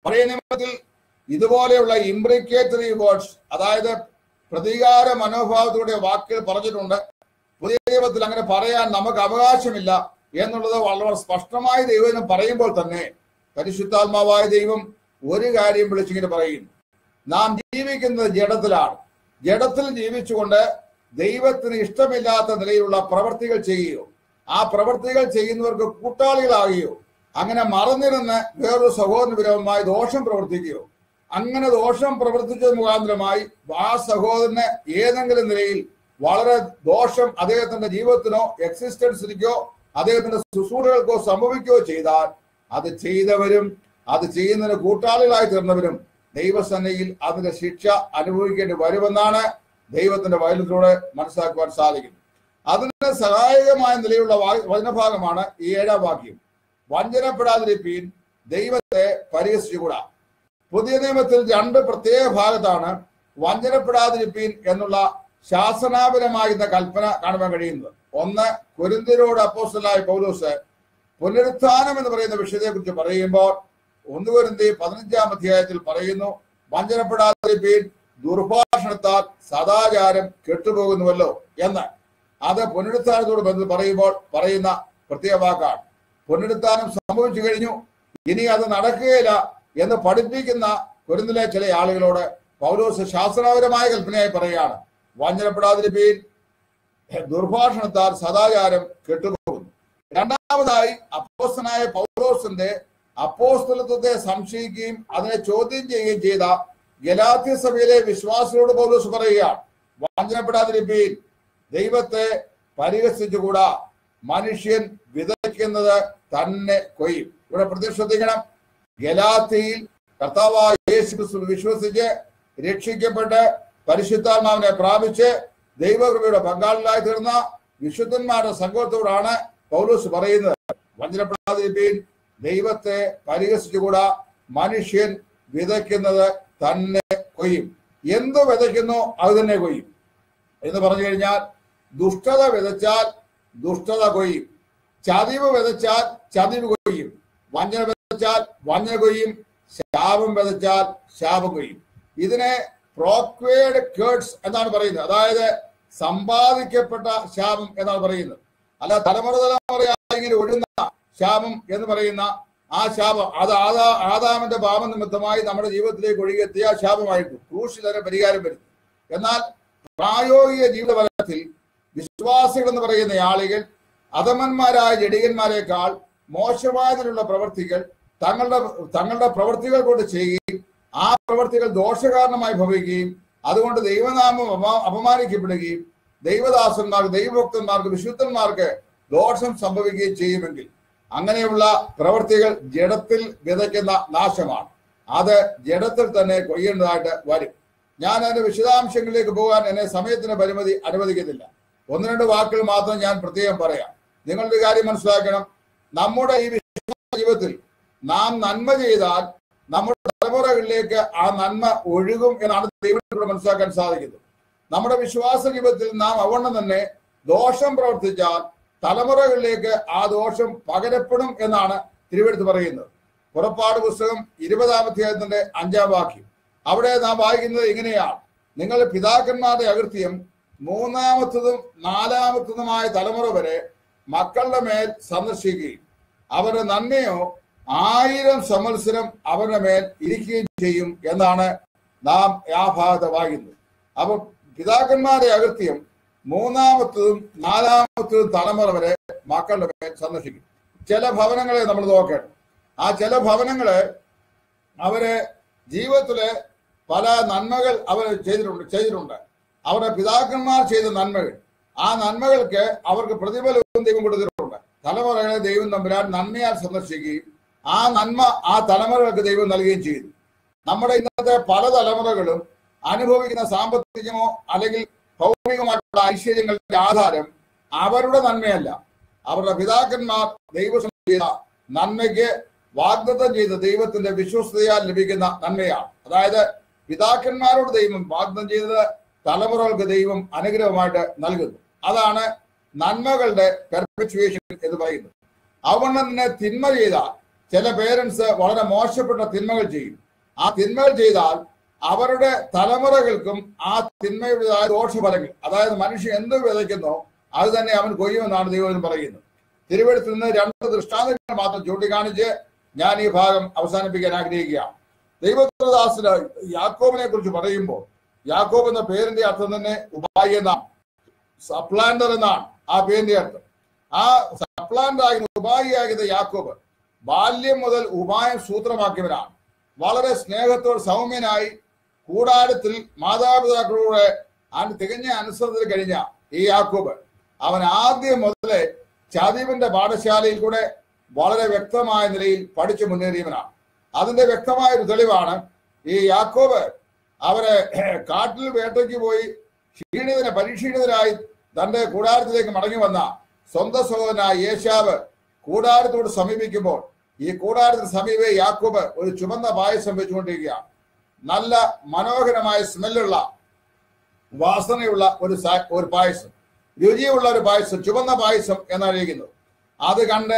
പഴയ നിയമത്തിൽ ഇതുപോലെയുള്ള ഇംബ്രിക്കേറ്ററി വേർഡ്സ് അതായത് പ്രതികാര മനോഭാവത്തോടെ വാക്കുകൾ പറഞ്ഞിട്ടുണ്ട് പുതിയ നിയമത്തിൽ അങ്ങനെ പറയാൻ നമുക്ക് അവകാശമില്ല എന്നുള്ളത് വളരെ സ്പഷ്ടമായി ദൈവം പറയുമ്പോൾ തന്നെ പരിശുദ്ധാത്മാവായ ദൈവം ഒരു കാര്യം വിളിച്ചിങ്ങനെ പറയുന്നു നാം ജീവിക്കുന്നത് ജഡത്തിലാണ് ജഡത്തിൽ ജീവിച്ചുകൊണ്ട് ദൈവത്തിന് ഇഷ്ടമില്ലാത്ത നിലയിലുള്ള പ്രവർത്തികൾ ചെയ്യുകയോ ആ പ്രവർത്തികൾ ചെയ്യുന്നവർക്ക് കൂട്ടാളികളാകുകയോ അങ്ങനെ മറന്നിരുന്ന് വേറൊരു സഹോദര വിരോധമായി ദോഷം പ്രവർത്തിക്കുകയോ അങ്ങനെ ദോഷം പ്രവർത്തിച്ചത് മുഖാന്തരമായി ആ സഹോദരന് ഏതെങ്കിലും നിലയിൽ വളരെ ദോഷം അദ്ദേഹത്തിന്റെ ജീവിതത്തിനോ എക്സിസ്റ്റൻസിലേക്കോ അദ്ദേഹത്തിന്റെ ശുശ്രൂഷകൾക്കോ സംഭവിക്കുകയോ ചെയ്താൽ അത് ചെയ്തവരും അത് ചെയ്യുന്നതിന് കൂട്ടാളികളായി തീർന്നവരും ദൈവസന്നയിൽ അതിന്റെ ശിക്ഷ അനുഭവിക്കേണ്ടി വരുമെന്നാണ് ദൈവത്തിന്റെ വചനത്തിലൂടെ മനസ്സിലാക്കുവാൻ സാധിക്കും അതിന് സഹായകമായ നിലയിലുള്ള വാ- വചനഭാഗമാണ് ഈ ഏഴാം വാക്യം വഞ്ചനപ്പെടാതിരിപ്പീൻ ദൈവത്തെ പരിഹസിച്ചുകൂടാ പുതിയ നിയമത്തിൽ രണ്ട് പ്രത്യേക ഭാഗത്താണ് വഞ്ചനപ്പെടാതിരിപ്പീൻ എന്നുള്ള ശാസനാപരമായിരുന്ന കൽപ്പന കാണുവാൻ കഴിയുന്നത് ഒന്ന് കുരുന്തിരോട് അപ്പോസ്റ്റലായ പൗലോസ് പുനരുത്ഥാനം എന്ന് പറയുന്ന വിഷയത്തെക്കുറിച്ച് പറയുമ്പോൾ ഒന്ന് കുരുന്തി പതിനഞ്ചാം അധ്യായത്തിൽ പറയുന്നു വഞ്ചനപ്പെടാതിരിപ്പീൻ ദുർഭാഷണത്താൽ സദാചാരം കെട്ടുപോകുന്നുവല്ലോ എന്ന് അത് പുനരുത്ഥാനത്തോട് ബന്ധം പറയുമ്പോൾ പറയുന്ന പ്രത്യേക വാക്കാണ് പുനരുത്ഥാനം സംഭവിച്ചു കഴിഞ്ഞു ഇനി അത് നടക്കുകയില്ല എന്ന് പഠിപ്പിക്കുന്ന കുരുന്നിലെ ചില ആളുകളോട് പൗലോസ് ശാസ്ത്രപരമായ കൽപ്പനയായി പറയുകയാണ് വഞ്ചനപ്പെടാതിരിപ്പീൻ ദുർഭാഷണത്താൽ സദാചാരം കെട്ടുപോകുന്നു രണ്ടാമതായി അപ്പോസ്തനായ പൗലോസിന്റെ അപ്പോസ്തലത്വത്തെ സംശയിക്കുകയും അതിനെ ചോദ്യം ചെയ്യുകയും ചെയ്ത ഗലാത്യ സഭയിലെ വിശ്വാസികളോട് പൗലോസ് പറയുകയാണ് വഞ്ചനപ്പെടാതിരിപ്പീൻ ദൈവത്തെ പരിഹസിച്ചുകൂടാ മനുഷ്യൻ വിതയ്ക്കുന്നത് തന്നെ കൊയ്യും ഇവിടെ പ്രത്യേകം ശ്രദ്ധിക്കണം ഗലാത്തിയിൽ കർത്താവായ യേശു ക്രിസ്തു വിശ്വസിച്ച് രക്ഷിക്കപ്പെട്ട് പരിശുദ്ധാത്മാവിനെ പ്രാപിച്ച് ദൈവകൃപയുടെ പങ്കാളിലായി തീർന്ന വിശുദ്ധന്മാരുടെ സംഘത്തോടാണ് പൗലോസ് പറയുന്നത് വഞ്ചനപ്പെടാതിരിപ്പീൻ ദൈവത്തെ പരിഹസിച്ചുകൂടാ മനുഷ്യൻ വിതയ്ക്കുന്നത് തന്നെ കൊയ്യും എന്ത് വിതയ്ക്കുന്നു അത് തന്നെ കൊയ്യും എന്ന് പറഞ്ഞു കഴിഞ്ഞാൽ ദുഷ്ടത വിതച്ചാൽ ദുഷ്ടത കൊയ്യും ചതിവ് വിതച്ചാൽ ചതിവ് കൊയ്യും വഞ്ചന വിതച്ചാൽ വഞ്ചന കൊയ്യും ശാപം വിതച്ചാൽ ശാപം കൊയ്യും ഇതിനെ പ്രോക്വേഡ് കേർഡ്സ് എന്നാണ് പറയുന്നത് അതായത് സമ്പാദിക്കപ്പെട്ട ശാപം എന്നാണ് പറയുന്നത് അല്ല തലമുറ തലമുറയായി ഇങ്ങനെ ഒഴുന്ന ശാപം എന്ന് പറയുന്ന ആ ശാപം അത് ആദാ ആദാമിന്റെ പാപം നിമിത്തമായി നമ്മുടെ ജീവിതത്തിലേക്ക് ഒഴുകിയെത്തിയ ശാപമായിരുന്നു ക്രൂശിൽ തന്നെ പരിഹാരം വരുന്നു എന്നാൽ പ്രായോഗിക ജീവിതഫലത്തിൽ വിശ്വാസികൾ എന്ന് പറയുന്ന ആളുകൾ അധമന്മാരായ ജഡികന്മാരെക്കാൾ മോശമായതിലുള്ള പ്രവർത്തികൾ തങ്ങളുടെ തങ്ങളുടെ പ്രവർത്തികൾ കൊണ്ട് ചെയ്യുകയും ആ പ്രവർത്തികൾ ദോഷകാരണമായി ഭവിക്കുകയും അതുകൊണ്ട് ദൈവനാമം അപ- അപമാനിക്കപ്പെടുകയും ദൈവദാസന്മാർക്ക് ദൈവഭക്തന്മാർക്ക് വിശുദ്ധന്മാർക്ക് ദോഷം സംഭവിക്കുകയും ചെയ്യുമെങ്കിൽ അങ്ങനെയുള്ള പ്രവർത്തികൾ ജഡത്തിൽ വിതയ്ക്കുന്ന നാശമാണ് അത് ജഡത്തിൽ തന്നെ കൊയ്യേണ്ടതായിട്ട് വരും ഞാൻ അതിന്റെ വിശദാംശങ്ങളിലേക്ക് പോകാൻ എന്നെ സമയത്തിന് പരിമിതി അനുവദിക്കുന്നില്ല ഒന്ന് രണ്ട് വാക്കുകൾ മാത്രം ഞാൻ പ്രത്യേകം പറയാം നിങ്ങളുടെ കാര്യം മനസ്സിലാക്കണം നമ്മുടെ ഈ വിശ്വാസ ജീവിതത്തിൽ നാം നന്മ ചെയ്താൽ നമ്മുടെ തലമുറകളിലേക്ക് ആ നന്മ ഒഴുകും എന്നാണ് ദൈവത്തിലൂടെ മനസ്സിലാക്കാൻ സാധിക്കുന്നത് നമ്മുടെ വിശ്വാസ ജീവിതത്തിൽ നാം അവണ്ണം തന്നെ ദോഷം പ്രവർത്തിച്ചാൽ തലമുറകളിലേക്ക് ആ ദോഷം പകരപ്പെടും എന്നാണ് തിരുവെടുത്ത് പറയുന്നത് പുറപ്പാട് പുസ്തകം ഇരുപതാം അധ്യായത്തിന്റെ അഞ്ചാം വാക്യം അവിടെ നാം വായിക്കുന്നത് ഇങ്ങനെയാണ് നിങ്ങൾ പിതാക്കന്മാരുടെ അകൃത്യം മൂന്നാമത്തതും നാലാമത്തതുമായ തലമുറ വരെ മക്കളുടെ മേൽ സന്ദർശിക്കുകയും അവരുടെ നന്മയോ ആയിരം സംവത്സരം അവരുടെ മേൽ ഇരിക്കുകയും ചെയ്യും എന്നാണ് നാം ആ ഭാഗത്ത് വായിക്കുന്നത് അപ്പൊ പിതാക്കന്മാരുടെ അകൃത്യം മൂന്നാമത്തതും നാലാമത്തതും തലമുറ വരെ മക്കളുടെ മേൽ സന്ദർശിക്കും ചില ഭവനങ്ങളെ നമ്മൾ നോക്കണം ആ ചില ഭവനങ്ങള് അവര് ജീവിതത്തില് പല നന്മകൾ അവർ ചെയ്തിട്ടുണ്ട് ചെയ്തിട്ടുണ്ട് അവരുടെ പിതാക്കന്മാർ ചെയ്ത നന്മകൾ ആ നന്മകൾക്ക് അവർക്ക് പ്രതിഫലവും ദൈവം കൊടുത്തിട്ടുണ്ട് തലമുറകളെ ദൈവം തമ്പുരാൻ നന്മയാൽ സന്ദർശിക്കുകയും ആ നന്മ ആ തലമുറകൾക്ക് ദൈവം നൽകുകയും ചെയ്തു നമ്മുടെ ഇന്നത്തെ പല തലമുറകളും അനുഭവിക്കുന്ന സാമ്പത്തികമോ അല്ലെങ്കിൽ ഭൗമികമായിട്ടുള്ള ഐശ്വര്യങ്ങളുടെ ആധാരം അവരുടെ നന്മയല്ല അവരുടെ പിതാക്കന്മാർ ദൈവം ചെയ്ത നന്മയ്ക്ക് വാഗ്ദത്തം ചെയ്ത ദൈവത്തിന്റെ വിശ്വസ്തയാൽ ലഭിക്കുന്ന നന്മയാണ് അതായത് പിതാക്കന്മാരോട് ദൈവം വാഗ്ദത്തം ചെയ്തത് തലമുറകൾക്ക് ദൈവം അനുഗ്രഹമായിട്ട് നൽകുന്നു അതാണ് നന്മകളുടെ പെർപെച്വേഷൻ എന്ന് പറയുന്നത് അവണ്ണം തന്നെ തിന്മ ചെയ്ത ചില പേരൻസ് വളരെ മോശപ്പെട്ട തിന്മകൾ ചെയ്യും ആ തിന്മകൾ ചെയ്താൽ അവരുടെ തലമുറകൾക്കും ആ തിന്മയുടേതായ ദോഷഫലങ്ങൾ അതായത് മനുഷ്യൻ എന്ത് വിതയ്ക്കുന്നോ അത് തന്നെ അവൻ കൊയ്യുമെന്നാണ് ദൈവം പറയുന്നത് തിരുവഴുത്തിൽ നിന്ന് രണ്ട് ദൃഷ്ടാന്തങ്ങൾ മാത്രം ചൂണ്ടിക്കാണിച്ച് ഞാൻ ഈ ഭാഗം അവസാനിപ്പിക്കാൻ ആഗ്രഹിക്കുകയാണ് ദൈവദാസിന് യാക്കോബിനെ കുറിച്ച് പറയുമ്പോൾ യാക്കോബ് എന്ന പേരിന്റെ അർത്ഥം തന്നെ ഉപായി എന്നാണ് സപ്ലാന്റർ എന്നാണ് ആ പേരിന്റെ അർത്ഥം ആ സപ്ലാന്റർ ആകുന്ന ഉപായിയാകുന്ന യാക്കോബ് ബാല്യം മുതൽ ഉപായം സൂത്രമാക്കിയവനാണ് വളരെ സ്നേഹത്തോട് സൗമ്യനായി കൂടാരത്തിൽ മാതാപിതാക്കളോട് അൻ- തികഞ്ഞ അനുസരണത്തിൽ കഴിഞ്ഞ ഈ യാക്കോബ് അവൻ ആദ്യം മുതലേ ചതിവിന്റെ പാഠശാലയിൽ കൂടെ വളരെ വ്യക്തമായ നിലയിൽ പഠിച്ചു മുന്നേറിയവനാണ് അതിന്റെ വ്യക്തമായ ഒരു തെളിവാണ് ഈ യാക്കോബ് അവരെ കാട്ടിൽ വേട്ടയ്ക്ക് പോയി ക്ഷീണിതനെ പരിക്ഷീണിതനായി തന്റെ കൂടാരത്തിലേക്ക് മടങ്ങി വന്ന സ്വന്തം സഹോദരനായ യേശാവ് കൂടാരത്തോട് സമീപിക്കുമ്പോൾ ഈ കൂടാരത്തിന് സമീപേ യാക്കോബ് ഒരു ചുമന്ന പായസം വെച്ചുകൊണ്ടിരിക്കുകയാണ് നല്ല മനോഹരമായ സ്മെല്ലുള്ള വാസനയുള്ള ഒരു സാ- ഒരു പായസം രുചിയുള്ള ഒരു പായസം ചുവന്ന പായസം എന്നറിയിക്കുന്നത് അത് കണ്ട്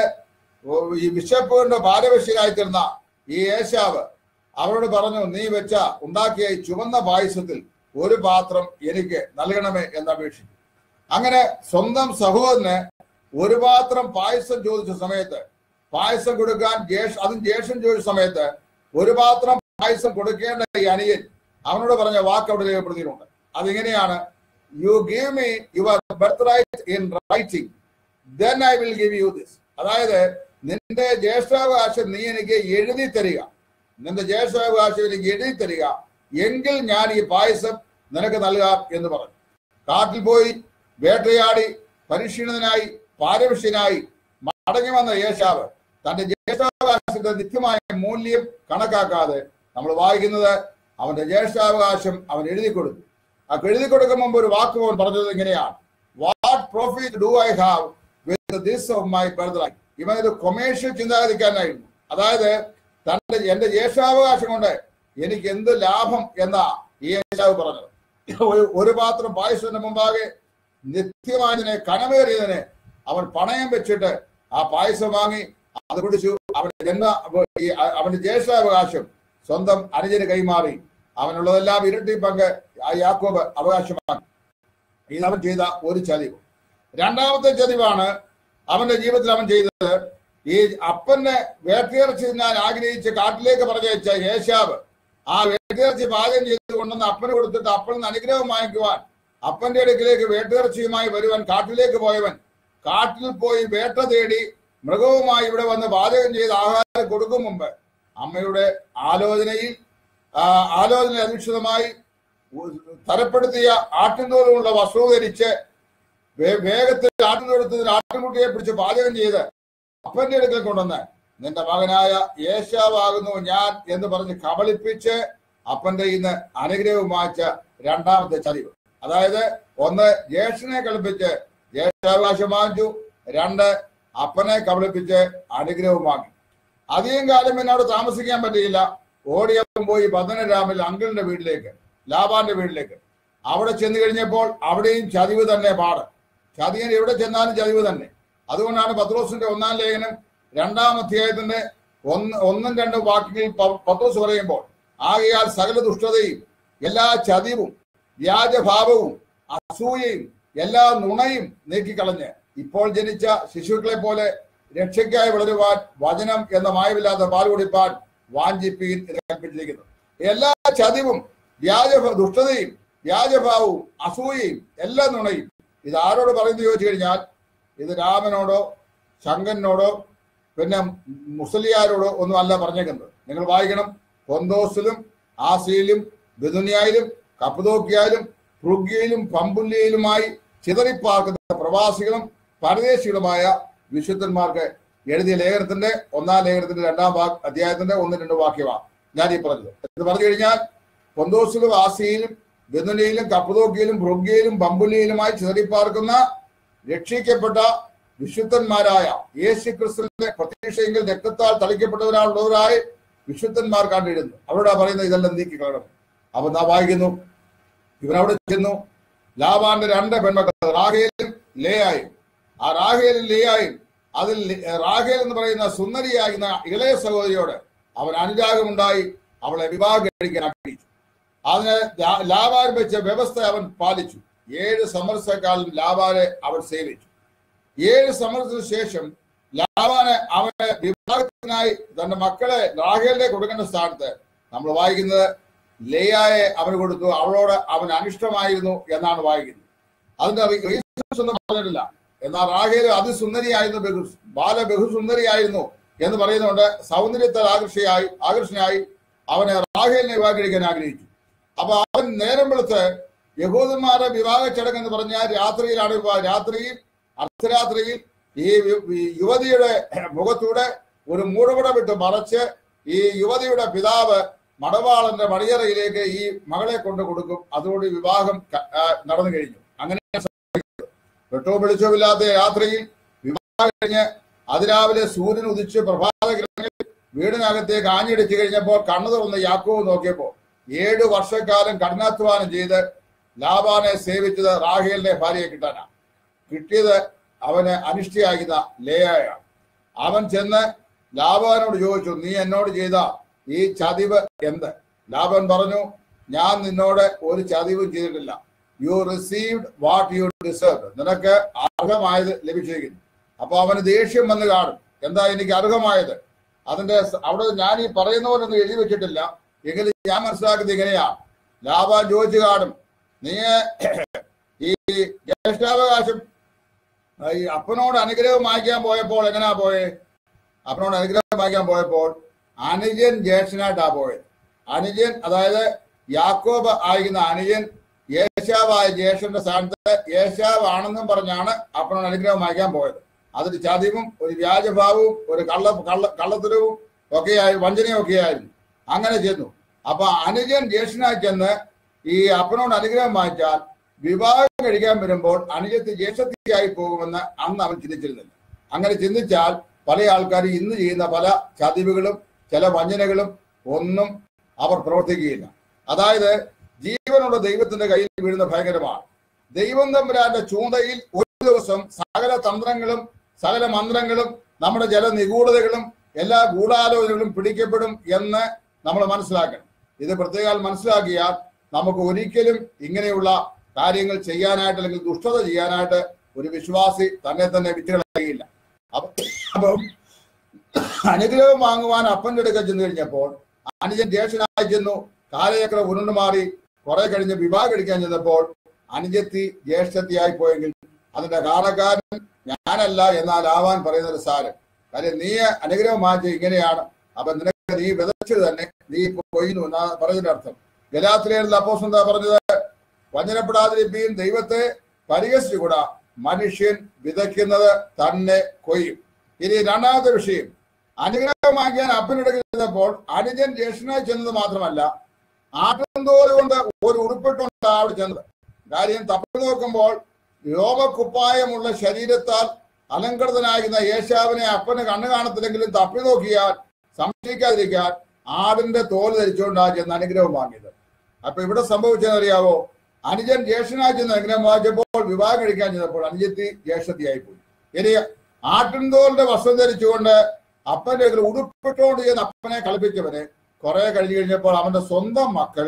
ഈ ബിഷപ്പിന്റെ ഭാരവശിയായി തീർന്ന ഈ ഏശാവ് അവരോട് പറഞ്ഞു നീ വെച്ച ഉണ്ടാക്കിയ ഈ ചുവന്ന പായസത്തിൽ ഒരു പാത്രം എനിക്ക് നൽകണമേ എന്ന് അപേക്ഷിച്ചു അങ്ങനെ സ്വന്തം സഹോദരന് ഒരു പാത്രം പായസം ചോദിച്ച സമയത്ത് പായസം കൊടുക്കാൻ ജേഷ് അതും ജ്യേഷ്ഠൻ ചോദിച്ച സമയത്ത് ഒരു പാത്രം പായസം കൊടുക്കേണ്ട ഈ അനിയൻ അവനോട് പറഞ്ഞ വാക്ക് അവിടെ രേഖപ്പെടുത്തിയിട്ടുണ്ട് അതിങ്ങനെയാണ് you give me your birth right in writing then I will give you this അതായത് നിന്റെ ജ്യേഷ്ഠാവകാശം നീ എനിക്ക് എഴുതി തരിക നിന്റെ ജ്യേഷ്ഠാവകാശം എനിക്ക് എഴുതി തരിക എങ്കിൽ ഞാൻ ഈ പായസം നിനക്ക് നൽകാം എന്ന് പറഞ്ഞു കാട്ടിൽ പോയി വേട്ടയാടി പരിശീലനായി പാരവശ്യനായി മടങ്ങി വന്ന യേശാവ് തന്റെ ജ്യേഷ്ഠാവകാശത്തിന്റെ നിത്യമായ മൂല്യം കണക്കാക്കാതെ നമ്മൾ വായിക്കുന്നത് അവന്റെ ജ്യേഷ്ഠാവകാശം അവൻ എഴുതി കൊടുത്തു ആ എഴുതി കൊടുക്കും മുമ്പ് ഒരു വാക്ക് അവൻ പറഞ്ഞത് ഇങ്ങനെയാണ് what profit do I have with this of my birth ഇവൻ ഒരു കൊമേഴ്ഷ്യൽ ചിന്താഗതിക്കാരനായിരുന്നു അതായത് തന്റെ എന്റെ ജ്യേഷ്ഠാവകാശം കൊണ്ട് എനിക്ക് എന്ത് ലാഭം എന്നാ ഈ യേശാവ് പറഞ്ഞത് ഒരു- ഒരു പാത്രം പായസത്തിന് മുമ്പാകെ നിത്യമായതിനെ കനമേറിയതിനെ അവൻ പണയം വെച്ചിട്ട് ആ പായസം വാങ്ങി അത് പിടിച്ചു അവന്റെ ജന്മ ഈ അവന്റെ ജ്യേഷ്ഠാവകാശം സ്വന്തം അനുജന് കൈമാറി അവനുള്ളതെല്ലാം ഇരട്ടി പങ്ക് ആ യാക്കോബ് അവകാശമാണ് ഇത് അവൻ ചെയ്ത ഒരു ചതിവ് രണ്ടാമത്തെ ചതിവാണ് അവന്റെ ജീവിതത്തിൽ അവൻ ചെയ്തത് ഈ അപ്പനെ വേട്ടയിറച്ചി തിന്നാൻ ആഗ്രഹിച്ച് കാട്ടിലേക്ക് പറഞ്ഞയച്ച യേശാവ് ആ വേട്ടയിറച്ചി പാചകം ചെയ്ത് കൊണ്ടുവന്ന് അപ്പന് കൊടുത്തിട്ട് അപ്പനിൽ നിന്ന് അനുഗ്രഹം വാങ്ങിക്കുവാൻ അപ്പന്റെ അടുക്കിലേക്ക് വേട്ടയിറച്ചിയുമായി വരുവാൻ കാട്ടിലേക്ക് പോയവൻ കാട്ടിൽ പോയി വേട്ട തേടി മൃഗവുമായി ഇവിടെ വന്ന് പാചകം ചെയ്ത് ആഹാരം കൊടുക്കും മുമ്പ് അമ്മയുടെ ആലോചനയിൽ ആ, ആലോചന അധിഷ്ഠിതമായി തരപ്പെടുത്തിയ ആട്ടിൻതോലുമുള്ള വസ്ത്രവും ധരിച്ച് വേ- വേഗത്തിൽ ആട്ടിൻതോലത്തിൽ ആട്ടിൻകുട്ടിയെ പിടിച്ച് പാചകം ചെയ്ത് അപ്പന്റെ അടുക്കൽ കൊണ്ടുവന്ന് നിന്റെ മകനായ യേശാവാകുന്നു ഞാൻ എന്ന് പറഞ്ഞ് കബളിപ്പിച്ച് അപ്പന്റെ ഇന്ന് അനുഗ്രഹം വാങ്ങിച്ച രണ്ടാമത്തെ ചതിവ് അതായത് ഒന്ന് ജ്യേഷ്ഠനെ കളിപ്പിച്ച് ജ്യേഷ്ഠാവകാശം വാങ്ങിച്ചു രണ്ട് അപ്പനെ കബളിപ്പിച്ച് അനുഗ്രഹം വാങ്ങി അധികം കാലം പിന്നെ അവിടെ താമസിക്കാൻ പറ്റിയില്ല ഓടിയപ്പം പോയി പത്തനരാമിൽ അങ്കിളിന്റെ വീട്ടിലേക്ക് ലാബാന്റെ വീട്ടിലേക്ക് അവിടെ ചെന്ന് കഴിഞ്ഞപ്പോൾ അവിടെയും ചതിവ് തന്നെ പാട് ചതിയൻ എവിടെ ചെന്നാലും ചതിവ് തന്നെ അതുകൊണ്ടാണ് പത്രോസിന്റെ ഒന്നാം ലേഖനം രണ്ടാം അധ്യായത്തിന്റെ ഒന്ന് ഒന്നും രണ്ടും വാക്യങ്ങളിൽ പ- പത്രോസ് പറയുമ്പോൾ ആകയാൽ സകല ദുഷ്ടതയും എല്ലാ ചതിവും വ്യാജഭാവവും അസൂയയും എല്ലാ നുണയും നീക്കിക്കളഞ്ഞ് ഇപ്പോൾ ജനിച്ച ശിശുക്കളെ പോലെ രക്ഷയ്ക്കായി വളരുവാൻ വചനം എന്ന മായമില്ലാത്ത പാൽ കുടിപ്പാൻ വാഞ്ചിപ്പീൻ എന്ന് കൽപ്പിച്ചിരിക്കുന്നു എല്ലാ ചതിവും വ്യാജ ദുഷ്ടതയും വ്യാജഭാവവും അസൂയയും എല്ലാ നുണയും ഇത് ആരോട് പറയുന്നു ചോദിച്ചു കഴിഞ്ഞാൽ ഇത് രാമനോടോ ശങ്കനോടോ പിന്നെ മുസലിയാരോടോ ഒന്നും അല്ല പറഞ്ഞേക്കുന്നത് നിങ്ങൾ വായിക്കണം പൊന്തോസിലും ആസിയിലും ബിദുനിയായാലും കപ്പതോക്കിയാലും ഫ്രുഗ്യയിലും പമ്പുല്യയിലുമായി ചിതറിപ്പാർക്കുന്ന പ്രവാസികളും പരദേശികളുമായ വിശുദ്ധന്മാർക്ക് എഴുതിയ ലേഖനത്തിന്റെ ഒന്നാം ലേഖനത്തിന്റെ രണ്ടാം വാക്ക് അധ്യായത്തിന്റെ ഒന്ന് രണ്ട് വാക്യമാണ് ഞാൻ ഈ പറഞ്ഞത് എന്ന് പറഞ്ഞു കഴിഞ്ഞാൽ പൊന്തോസിലും ആസിയിലും ബിദുനിയിലും കപ്പതോക്കിയിലും ഫ്രുഗ്യയിലും പമ്പുല്യയിലുമായി ചിതറിപ്പാർക്കുന്ന രക്ഷിക്കപ്പെട്ട വിശുദ്ധന്മാരായ യേശു ക്രിസ്തുവിന്റെ പ്രതീക്ഷയെങ്കിൽ രക്തത്താൽ തളിക്കപ്പെട്ടവരാളുള്ളവരായി വിശുദ്ധന്മാർക്കാണ് എഴുതുന്നു അവരോടാ പറയുന്നത് ഇതെല്ലാം നീക്കി കളയണം അപ്പൊ നാ വായിക്കുന്നു ഇവനവിടെ ചെന്നു ലാബാന്റെ രണ്ട് പെൺമക്കൾ റാഹേലും ലേയായും ആ റാഹേലും ലേയായും അതിൽ റാഹേൽ എന്ന് പറയുന്ന സുന്ദരിയാകുന്ന ഇളയ സഹോദരിയോട് അവൻ അനുരാഗമുണ്ടായി അവളെ വിവാഹം കഴിക്കാൻ ആഗ്രഹിച്ചു അതിന് ലാ- ലാബാൻ വെച്ച വ്യവസ്ഥ അവൻ പാലിച്ചു ഏഴ് സമരസക്കാലം ലാബാനെ അവൻ സേവിച്ചു ഏഴ് സമരത്തിന് ശേഷം ലാബാന് അവന് വിവാഹത്തിനായി തന്റെ മക്കളെ റാഹേലിനെ കൊടുക്കേണ്ട സ്ഥാനത്ത് നമ്മൾ വായിക്കുന്നത് ലേയായെ അവന് കൊടുത്തു അവളോട് അവൻ അനിഷ്ടമായിരുന്നു എന്നാണ് വായിക്കുന്നത് അതിന്റെ റീസൺസ് ഒന്നും പറഞ്ഞിട്ടില്ല എന്നാൽ റാഹേൽ അതിസുന്ദരിയായിരുന്നു ബഹു ബാല ബഹുസുന്ദരിയായിരുന്നു എന്ന് പറയുന്നുകൊണ്ട് സൗന്ദര്യത്താൽ ആകർഷയായി ആകർഷനായി അവനെ റാഹേലിനെ വിവാഹം കഴിക്കാൻ ആഗ്രഹിച്ചു അപ്പൊ അവൻ നേരം വെളുത്ത് യഹൂദന്മാരുടെ വിവാഹ ചടങ്ങ് എന്ന് പറഞ്ഞാൽ രാത്രിയിലാണ് വിവാഹം രാത്രിയിൽ അർദ്ധരാത്രിയിൽ ഈ യു- ഈ യുവതിയുടെ മുഖത്തൂടെ ഒരു മൂടുപട വിട്ട് മറച്ച് ഈ യുവതിയുടെ പിതാവ് മടവാളന്റെ മണിയറയിലേക്ക് ഈ മകളെ കൊണ്ട് കൊടുക്കും അതോടെ വിവാഹം ക- ആ, നടന്നു കഴിഞ്ഞു അങ്ങനെ വെട്ടവും വെളിച്ചവുമില്ലാത്ത രാത്രിയിൽ വിവാഹം കഴിഞ്ഞ് അതിരാവിലെ സൂര്യൻ ഉദിച്ച് പ്രഭാത കിരണങ്ങളിൽ വീടിനകത്തേക്ക് ആഞ്ഞടിച്ചു കഴിഞ്ഞപ്പോൾ കണ്ണു തുറന്ന് യാക്കോവ് നോക്കിയപ്പോൾ ഏഴു വർഷക്കാലം കഠിനാധ്വാനം ചെയ്ത് ലാബാനെ സേവിച്ചത് റാഹേലിന്റെ ഭാര്യയെ കിട്ടാനാണ് കിട്ടിയത് അവന് അനിഷ്ടയാകുന്ന ലേയാണ് അവൻ ചെന്ന് ലാബാനോട് ചോദിച്ചു നീ എന്നോട് ചെയ്ത ഈ ചതിവ് എന്ത് ലാബൻ പറഞ്ഞു ഞാൻ നിന്നോട് ഒരു ചതിവും ചെയ്തിട്ടില്ല you received what you deserve നിനക്ക് അർഹമായത് ലഭിച്ചിരിക്കുന്നു അപ്പൊ അവന് ദേഷ്യം വന്ന് കാണും എന്താ എനിക്ക് അർഹമായത് അതിന്റെ സ- അവിടെ ഞാൻ ഈ പറയുന്ന പോലെ ഒന്നും എഴുതി വെച്ചിട്ടില്ല എങ്കിലും ഞാൻ മനസ്സിലാക്കുന്നത് ഇങ്ങനെയാ ലാബാൻ ചോദിച്ചു കാണും നീ ഈ ജ്യേഷ്ഠാവകാശം ആ, ഈ അപ്പനോട് അനുഗ്രഹം വാങ്ങിക്കാൻ പോയപ്പോൾ എങ്ങനെയാ പോയേ അപ്പനോട് അനുഗ്രഹം വാങ്ങിക്കാൻ പോയപ്പോൾ അനുജൻ ജ്യേഷ്ഠനായിട്ടാ പോയത് അനുജൻ അതായത് യാക്കോബ് ആയിരുന്ന അനുജൻ യേശാവായ ജ്യേഷ്ഠന്റെ സ്ഥാനത്ത് യേശാവ് ആണെന്നും പറഞ്ഞാണ് അപ്പനോട് അനുഗ്രഹം വാങ്ങിക്കാൻ പോയത് അതിൽ ചതിവും ഒരു വ്യാജഭാവവും ഒരു കള്ള കള്ള കള്ളത്തരവും ഒക്കെയായി വഞ്ചനയും ഒക്കെയായിരുന്നു അങ്ങനെ ചെന്നു അപ്പൊ അനുജൻ ജ്യേഷ്ഠനായി ചെന്ന് ഈ അപ്പനോട് അനുഗ്രഹം വാങ്ങിച്ചാൽ വിവാഹം കഴിക്കാൻ വരുമ്പോൾ അനുജത്തി ജ്യേഷ്ഠത്തിയായി പോകുമെന്ന് അന്ന് അവൻ ചിന്തിച്ചിരുന്നില്ല അങ്ങനെ ചിന്തിച്ചാൽ പല ആൾക്കാരും ഇന്ന് ചെയ്യുന്ന പല ചതിവുകളും ചില വഞ്ചനകളും ഒന്നും അവർ പ്രവർത്തിക്കുകയില്ല അതായത് ജീവനുള്ള ദൈവത്തിന്റെ കയ്യിൽ വീഴുന്ന ഭയങ്കരമാണ് ദൈവം തമ്പുരാന്റെ ചൂണ്ടയിൽ ഒരു ദിവസം സകല തന്ത്രങ്ങളും സകല മന്ത്രങ്ങളും നമ്മുടെ ചില നിഗൂഢതകളും എല്ലാ ഗൂഢാലോചനകളും പിടിക്കപ്പെടും എന്ന് നമ്മൾ മനസ്സിലാക്കണം ഇത് പ്രത്യേകം മനസ്സിലാക്കിയാൽ നമുക്ക് ഒരിക്കലും ഇങ്ങനെയുള്ള കാര്യങ്ങൾ ചെയ്യാനായിട്ട് അല്ലെങ്കിൽ ദുഷ്ടത ചെയ്യാനായിട്ട് ഒരു വിശ്വാസി തന്നെ തന്നെ വിറ്റുകളയുകയില്ല അപ്പൊ അപ്പം അനുഗ്രഹം വാങ്ങുവാൻ അപ്പൻ്റെ അടുക്ക ചെന്ന് കഴിഞ്ഞപ്പോൾ അനുജൻ ജ്യേഷ്ഠനായി ചെന്നു കാലചക്രം ഉരുണ്ടു മാറി കുറെ കഴിഞ്ഞ് വിവാഹം കഴിക്കാൻ ചെന്നപ്പോൾ അനുജത്തി ജ്യേഷ്ഠത്തിയായി പോയെങ്കിൽ അതിന്റെ കാരണക്കാരൻ ഞാനല്ല എന്നാൽ ആവാൻ പറയുന്ന ഒരു സാരം കാര്യം നീ അനുഗ്രഹം മാറ്റി ഇങ്ങനെയാണ് അപ്പൊ നിനക്ക് നീ വിതച്ചത് തന്നെ നീ ഇപ്പൊ കൊയ്യുന്നു എന്നാ പറഞ്ഞതിന്റെ അർത്ഥം ഗലാത്തിലേലുള്ള അപ്പോസ് എന്താ പറഞ്ഞത് വഞ്ചനപ്പെടാതിരിപ്പീൻ ദൈവത്തെ പരിഹസിച്ചുകൂടാ മനുഷ്യൻ വിതയ്ക്കുന്നത് തന്നെ കൊയ്യും ഇനി രണ്ടാമത്തെ വിഷയം അനുഗ്രഹം വാങ്ങിയാൻ അപ്പനെടുക്കൽ ചെന്നപ്പോൾ അനുജൻ ജ്യേഷ്ഠനായി ചെന്നത് മാത്രമല്ല ആട്ടുംതോല് കൊണ്ട് ഒരു ഉടുപ്പിട്ടുണ്ട് അവിടെ ചെന്നത് കാര്യം തപ്പി നോക്കുമ്പോൾ രോമക്കുപ്പായമുള്ള ശരീരത്താൽ അലങ്കൃതനാകുന്ന യേശാവിനെ അപ്പന് കണ്ണു കാണത്തില്ലെങ്കിലും തപ്പി നോക്കിയാൽ സംശയിക്കാതിരിക്കാൻ ആടിന്റെ തോല് ധരിച്ചുകൊണ്ടാ ചെന്ന് അനുഗ്രഹം വാങ്ങിയത് അപ്പൊ ഇവിടെ സംഭവിച്ചതെന്നറിയാവോ അനുജൻ ജ്യേഷ്ഠനായി ചെന്ന് അനുഗ്രഹം വാങ്ങിച്ചപ്പോൾ വിവാഹം കഴിക്കാൻ ചെന്നപ്പോൾ അനുജത്തി ജ്യേഷ്ഠത്തിയായി പോയി ഇനി ആട്ടിൻതോലിന്റെ വസ്ത്രം ധരിച്ചുകൊണ്ട് അപ്പന്റെ ഇതിൽ ഉടുപ്പിട്ടുകൊണ്ട് ചെന്ന് അപ്പനെ കളിപ്പിച്ചവനെ കുറെ കഴിഞ്ഞു കഴിഞ്ഞപ്പോൾ അവന്റെ സ്വന്തം മക്കൾ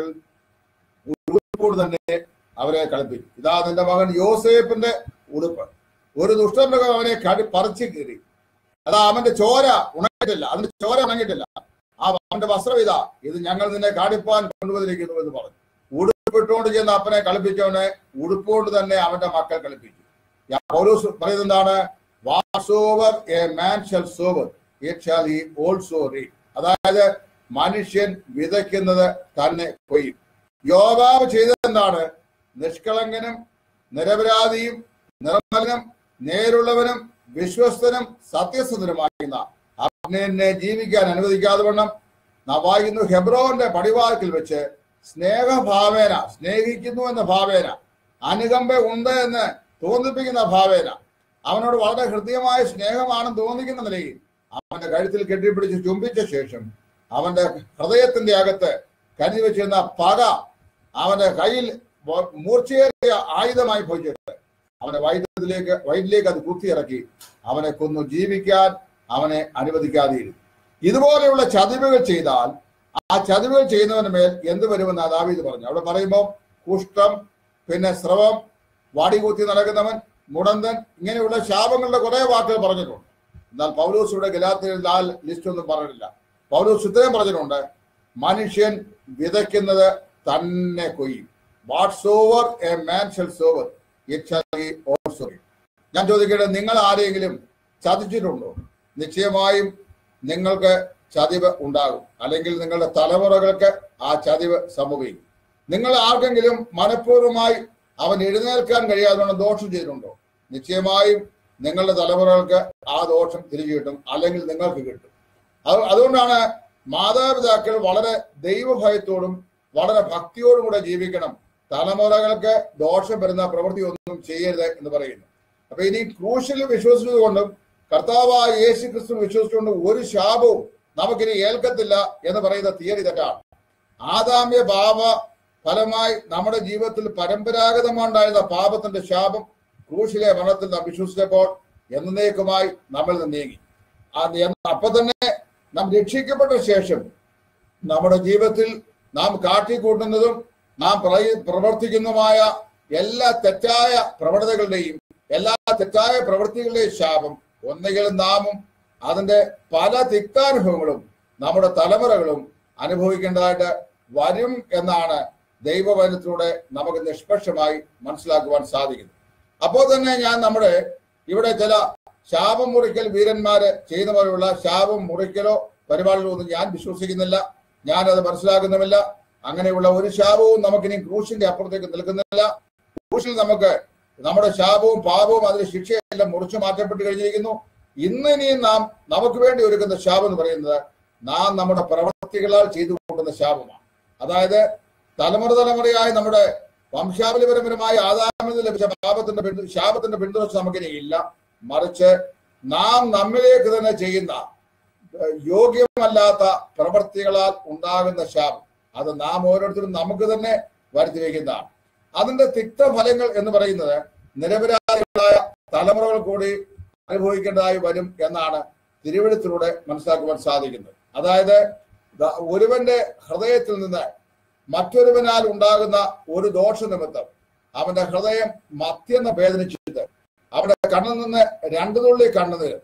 ഉടുപ്പോട് തന്നെ അവരെ കളിപ്പിച്ചു ഇതാ നിന്റെ മകൻ യോസേപ്പിന്റെ ഉടുപ്പ് ഒരു ദുഷ്ടമൃഗം അവനെ കടി പറിച്ചു കീറി അതാ അവന്റെ ചോര ഉണങ്ങിയിട്ടില്ല അതിന്റെ ചോര ഉണങ്ങിയിട്ടില്ല ആ അവന്റെ വസ്ത്രം ഇതാ ഇത് ഞങ്ങൾ നിന്നെ കാണിപ്പാൻ കൊണ്ടുവന്നിരിക്കുന്നു എന്ന് പറഞ്ഞു ഉടുപ്പിട്ടുകൊണ്ട് ചെന്ന് അപ്പനെ കളിപ്പിച്ചവനെ ഉടുപ്പുകൊണ്ട് തന്നെ അവന്റെ മക്കൾ കളിപ്പിച്ചു യാ- പൗലോസ് പറയുന്നത് എന്താണ് whatsoever a man shall sower it shall he also reap അതായത് മനുഷ്യൻ വിതയ്ക്കുന്നത് തന്നെ കൊയ്യും യോബാവ് ചെയ്തത് എന്താണ് നിഷ്കളങ്കനും നിരപരാധിയും നിർമ്മലനും നേരുള്ളവനും വിശ്വസ്തനും സത്യസന്ധനുമായിരുന്ന അബ്നേനെ ജീവിക്കാൻ അനുവദിക്കാതെ വണ്ണം നാം വായിക്കുന്നു ഹെബ്രോന്റെ പടിവാക്കിൽ വെച്ച് സ്നേഹഭാവേന സ്നേഹിക്കുന്നു എന്ന ഭാവേന അനുകമ്പ ഉണ്ട് എന്ന് തോന്നിപ്പിക്കുന്ന ഭാവേന അവനോട് വളരെ ഹൃദ്യമായ സ്നേഹമാണെന്ന് തോന്നിക്കുന്ന നിലയിൽ അവന്റെ കഴുത്തിൽ കെട്ടിപ്പിടിച്ച് ചുംബിച്ച ശേഷം അവന്റെ ഹൃദയത്തിന്റെ അകത്ത് കരുതി വെച്ചിരുന്ന പക അവന്റെ കയ്യിൽ വ- മൂർച്ചയേറിയ ആയുധമായി ഭവിച്ചിട്ട് അവന്റെ വൈദ്യത്തിലേക്ക് വയറ്റിലേക്ക് അത് കുത്തിയിറക്കി അവനെ കൊന്നു ജീവിക്കാൻ അവനെ അനുവദിക്കാതെയിരുന്നു ഇതുപോലെയുള്ള ചതിവുകൾ ചെയ്താൽ ആ ചതിവുകൾ ചെയ്യുന്നവന് മേൽ എന്ത് വരുമെന്ന് ദാവീദ് പറഞ്ഞു അവിടെ പറയുമ്പോൾ കുഷ്ഠം പിന്നെ സ്രവം വാടികൂത്തി നടക്കുന്നവൻ മുടന്തൻ ഇങ്ങനെയുള്ള ശാപങ്ങളുടെ കുറെ വാക്കുകൾ പറഞ്ഞിട്ടുണ്ട് എന്നാൽ പൗലോസ് ഇവിടെ ഗലാത്തിൽ ആ ലിസ്റ്റ് ഒന്നും പറഞ്ഞിട്ടില്ല പൗലോസ് ഇത്രയും പറഞ്ഞിട്ടുണ്ട് മനുഷ്യൻ വിതയ്ക്കുന്നത് തന്നെ കൊയ്യും whatsoever a man shall sower it also ഞാൻ ചോദിക്കട്ടെ നിങ്ങൾ ആരെങ്കിലും ചതിച്ചിട്ടുണ്ടോ നിശ്ചയമായും നിങ്ങൾക്ക് ചതിവ് ഉണ്ടാകും അല്ലെങ്കിൽ നിങ്ങളുടെ തലമുറകൾക്ക് ആ ചതിവ് സംഭവിക്കും നിങ്ങൾ ആർക്കെങ്കിലും മനഃപൂർവ്വമായി അവൻ എഴുന്നേൽക്കാൻ കഴിയാതെ ദോഷം ചെയ്തിട്ടുണ്ടോ നിശ്ചയമായും നിങ്ങളുടെ തലമുറകൾക്ക് ആ ദോഷം തിരിച്ചു കിട്ടും അല്ലെങ്കിൽ നിങ്ങൾക്ക് കിട്ടും അത് അതുകൊണ്ടാണ് മാതാപിതാക്കൾ വളരെ ദൈവഭയത്തോടും വളരെ ഭക്തിയോടും കൂടെ ജീവിക്കണം തലമുറകൾക്ക് ദോഷം വരുന്ന പ്രവൃത്തി ഒന്നും ചെയ്യരുത് എന്ന് പറയുന്നു അപ്പൊ ഇനി ക്രൂശിൽ വിശ്വസിച്ചുകൊണ്ടും കർത്താവായ യേശു ക്രിസ്തു വിശ്വസിച്ചുകൊണ്ടും ഒരു ശാപവും നമുക്കിനി ഏൽക്കത്തില്ല എന്ന് പറയുന്ന തിയറി തെറ്റാണ് ആദാമ്യ പാപ ഫലമായി നമ്മുടെ ജീവിതത്തിൽ പരമ്പരാഗതമാണ്ടായിരുന്ന പാപത്തിന്റെ ശാപം ക്രൂശിലെ മരണത്തിൽ നാം വിശ്വസിച്ചപ്പോൾ എന്നേക്കുമായി നമ്മിൽ നിന്ന് നീങ്ങി ആ എന്ന് അപ്പൊ തന്നെ നാം രക്ഷിക്കപ്പെട്ട ശേഷം നമ്മുടെ ജീവിതത്തിൽ നാം കാട്ടിക്കൂട്ടുന്നതും നാം പ്രയ- പ്രവർത്തിക്കുന്നതുമായ എല്ലാ തെറ്റായ പ്രവണതകളുടെയും എല്ലാ തെറ്റായ പ്രവൃത്തികളുടെയും ശാപം ഒന്നുകിൽ നാമും അതിന്റെ പല തിക്താനുഭവങ്ങളും നമ്മുടെ തലമുറകളും അനുഭവിക്കേണ്ടതായിട്ട് വരും എന്നാണ് ദൈവവചനത്തിലൂടെ നമുക്ക് നിഷ്പക്ഷമായി മനസ്സിലാക്കുവാൻ സാധിക്കുന്നത് അപ്പോൾ തന്നെ ഞാൻ നമ്മുടെ ഇവിടെ ചില ശാപം മുറിക്കൽ വീരന്മാര് ചെയ്യുന്ന പോലെയുള്ള ശാപം മുറിക്കലോ പരിപാടികളോ ഒന്നും ഞാൻ വിശ്വസിക്കുന്നില്ല ഞാനത് മനസ്സിലാക്കുന്നുമില്ല അങ്ങനെയുള്ള ഒരു ശാപവും നമുക്കിനി ക്രൂശിന്റെ അപ്പുറത്തേക്ക് നിൽക്കുന്നില്ല ക്രൂശിൽ നമുക്ക് നമ്മുടെ ശാപവും പാപവും അതിന്റെ ശിക്ഷയെല്ലാം മുറിച്ചു മാറ്റപ്പെട്ട് കഴിഞ്ഞിരിക്കുന്നു ഇന്ന് ഇനി നാം നമുക്ക് വേണ്ടി ഒരുക്കുന്ന ശാപം എന്ന് പറയുന്നത് നാം നമ്മുടെ പ്രവർത്തികളാൽ ചെയ്തു കൂട്ടുന്ന ശാപമാണ് അതായത് തലമുറ തലമുറയായി നമ്മുടെ വംശാവലിപരപരമായ ആദാമിൽ നിന്ന് ലഭിച്ച പാപത്തിന്റെ പിന്തു ശാപത്തിന്റെ പിന്തുണച്ച് നമുക്കിനി ഇല്ല മറിച്ച് നാം നമ്മിലേക്ക് തന്നെ ചെയ്യുന്ന ഏഹ്, യോഗ്യമല്ലാത്ത പ്രവർത്തികളാൽ ഉണ്ടാകുന്ന ശാപം അത് നാം ഓരോരുത്തരും നമുക്ക് തന്നെ വരുത്തി വയ്ക്കുന്നതാണ് അതിന്റെ തിക്തഫലങ്ങൾ എന്ന് പറയുന്നത് നിരപരാധികളായ തലമുറകൾ കൂടി അനുഭവിക്കേണ്ടതായി വരും എന്നാണ് തിരുവഴുത്തിലൂടെ മനസ്സിലാക്കുവാൻ സാധിക്കുന്നത് അതായത് ദ- ഒരുവന്റെ ഹൃദയത്തിൽ നിന്ന് മറ്റൊരുവനാൽ ഉണ്ടാകുന്ന ഒരു ദോഷ നിമിത്തം അവന്റെ ഹൃദയം മത്യന്ന് വേദനിച്ചിട്ട് അവന്റെ കണ്ണിൽ നിന്ന് രണ്ടു തുള്ളി കണ്ണുനീർ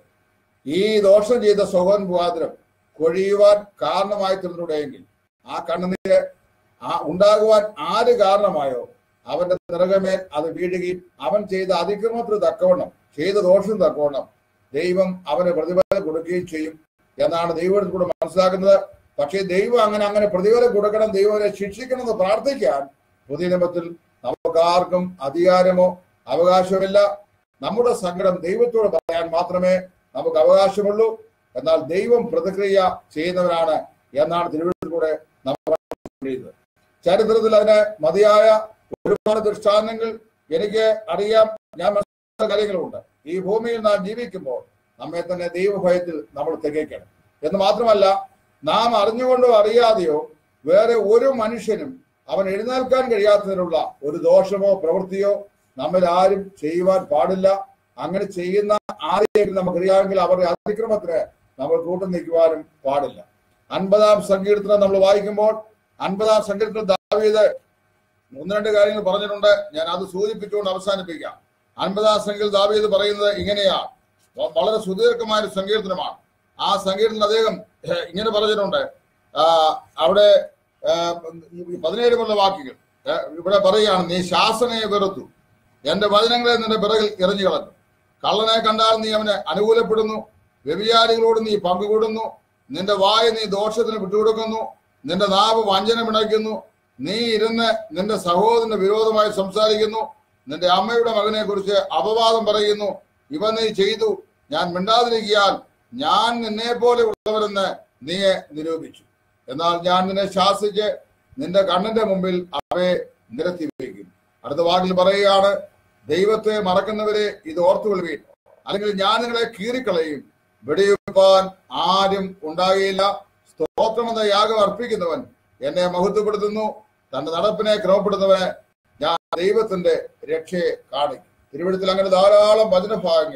ഈ ദോഷം ചെയ്ത സ്വഹോൻ മുഖാന്തരം കൊഴിയുവാൻ കാരണമായി തീർന്നുണ്ടെങ്കിൽ ആ കണ്ണുനീര് ആ ഉണ്ടാകുവാൻ ആര് കാരണമായോ അവന്റെ നിറകമേൽ അത് വീഴുകയും അവൻ ചെയ്ത അതിക്രമത്തിന് തക്കവണ്ണം ചെയ്ത ദോഷം തക്കവണ്ണം ദൈവം അവന് പ്രതിഫലം കൊടുക്കുകയും ചെയ്യും എന്നാണ് ദൈവത്തിൽ കൂടെ മനസ്സിലാക്കുന്നത് പക്ഷേ ദൈവം അങ്ങനെ അങ്ങനെ പ്രതിഫലം കൊടുക്കണം ദൈവം അവരെ ശിക്ഷിക്കണം എന്ന് പ്രാർത്ഥിക്കാൻ പുതിയ നിയമത്തിൽ നമുക്കാർക്കും അധികാരമോ അവകാശമില്ല നമ്മുടെ സങ്കടം ദൈവത്തോട് പറയാൻ മാത്രമേ നമുക്ക് അവകാശമുള്ളൂ എന്നാൽ ദൈവം പ്രതിക്രിയ ചെയ്യുന്നവരാണ് എന്നാണ് തിരുവനന്തപുരത്തിലൂടെ നമ്മൾ കഴിയുന്നത് ചരിത്രത്തിൽ അതിന് മതിയായ ഒരുപാട് ദൃഷ്ടാന്തങ്ങൾ എനിക്ക് അറിയാം ഞാൻ മനസ്സിലാക്കുന്ന കാര്യങ്ങളുണ്ട് ഈ ഭൂമിയിൽ നാം ജീവിക്കുമ്പോൾ നമ്മെ തന്നെ ദൈവഭയത്തിൽ നമ്മൾ തികയ്ക്കണം എന്ന് മാത്രമല്ല നാം അറിഞ്ഞുകൊണ്ടോ അറിയാതെയോ വേറെ ഒരു മനുഷ്യനും അവൻ എഴുന്നേൽക്കാൻ കഴിയാത്തതിനുള്ള ഒരു ദോഷമോ പ്രവൃത്തിയോ നമ്മിൽ ആരും ചെയ്യുവാൻ പാടില്ല അങ്ങനെ ചെയ്യുന്ന ആരെയെങ്കിലും നമുക്കറിയാമെങ്കിൽ അവരുടെ അതിക്രമത്തിന് നമ്മൾ കൂട്ടു നിൽക്കുവാനും പാടില്ല അൻപതാം സങ്കീർത്തനം നമ്മൾ വായിക്കുമ്പോൾ അൻപതാം സങ്കീർത്തനം ദാവീദ് ഒന്ന് രണ്ട് കാര്യങ്ങൾ പറഞ്ഞിട്ടുണ്ട് ഞാൻ അത് സൂചിപ്പിച്ചുകൊണ്ട് അവസാനിപ്പിക്കാം അൻപതാം സങ്കീർത്തനം ദാവീദ് പറയുന്നത് ഇങ്ങനെയാണ് വ- വളരെ സുദീർഘമായ ഒരു സങ്കീർത്തനമാണ് ആ സങ്കീർത്തനം അദ്ദേഹം ഏഹ്, ഇങ്ങനെ പറഞ്ഞിട്ടുണ്ട് ആ, അവിടെ ഏഹ്, ഈ പതിനേഴ് മുതലുള്ള വാക്യങ്ങൾ ഏഹ്, ഇവിടെ പറയുകയാണ് നീ ശാസനയെ വെറുത്തു എന്റെ വചനങ്ങളെ നിന്റെ പിറകിൽ എറിഞ്ഞു കളഞ്ഞു കള്ളനെ കണ്ടാൽ നീ അവനെ അനുകൂലപ്പെടുന്നു വ്യഭിചാരികളോട് നീ പങ്കുകൂടുന്നു നിന്റെ വായ നീ ദോഷത്തിന് വിട്ടുകൊടുക്കുന്നു നിന്റെ നാവ് വഞ്ചന പിണയ്ക്കുന്നു നീ ഇരുന്ന് നിന്റെ സഹോദരന് വിരോധമായി സംസാരിക്കുന്നു നിന്റെ അമ്മയുടെ മകനെ കുറിച്ച് അപവാദം പറയുന്നു ഇവ നീ ചെയ്തു ഞാൻ മിണ്ടാതിരിക്കിയാൽ ഞാൻ നിന്നെ പോലെ ഉള്ളവരെന്ന് നീ നിരൂപിച്ചു എന്നാൽ ഞാൻ നിന്നെ ശാസിച്ച് നിന്റെ കണ്ണിന്റെ മുമ്പിൽ അവയെ നിരത്തി വയ്ക്കും അടുത്ത വാക്കിൽ പറയുകയാണ് ദൈവത്തെ മറക്കുന്നവരെ ഇത് ഓർത്തുകൊള്ളുവീൻ അല്ലെങ്കിൽ ഞാൻ നിങ്ങളെ കീറിക്കളയും വെടിവെപ്പാൻ ആരും ഉണ്ടാകുകയില്ല സ്തോത്രമെന്ന യാഗം അർപ്പിക്കുന്നവൻ എന്നെ മഹത്വപ്പെടുത്തുന്നു തന്റെ നടപ്പിനെ ക്രമപ്പെടുന്നവന് ഞാൻ ദൈവത്തിന്റെ രക്ഷയെ കാണിക്കും തിരുവഴുത്തിൽ അങ്ങനെ ധാരാളം വചനഭാഗങ്ങൾ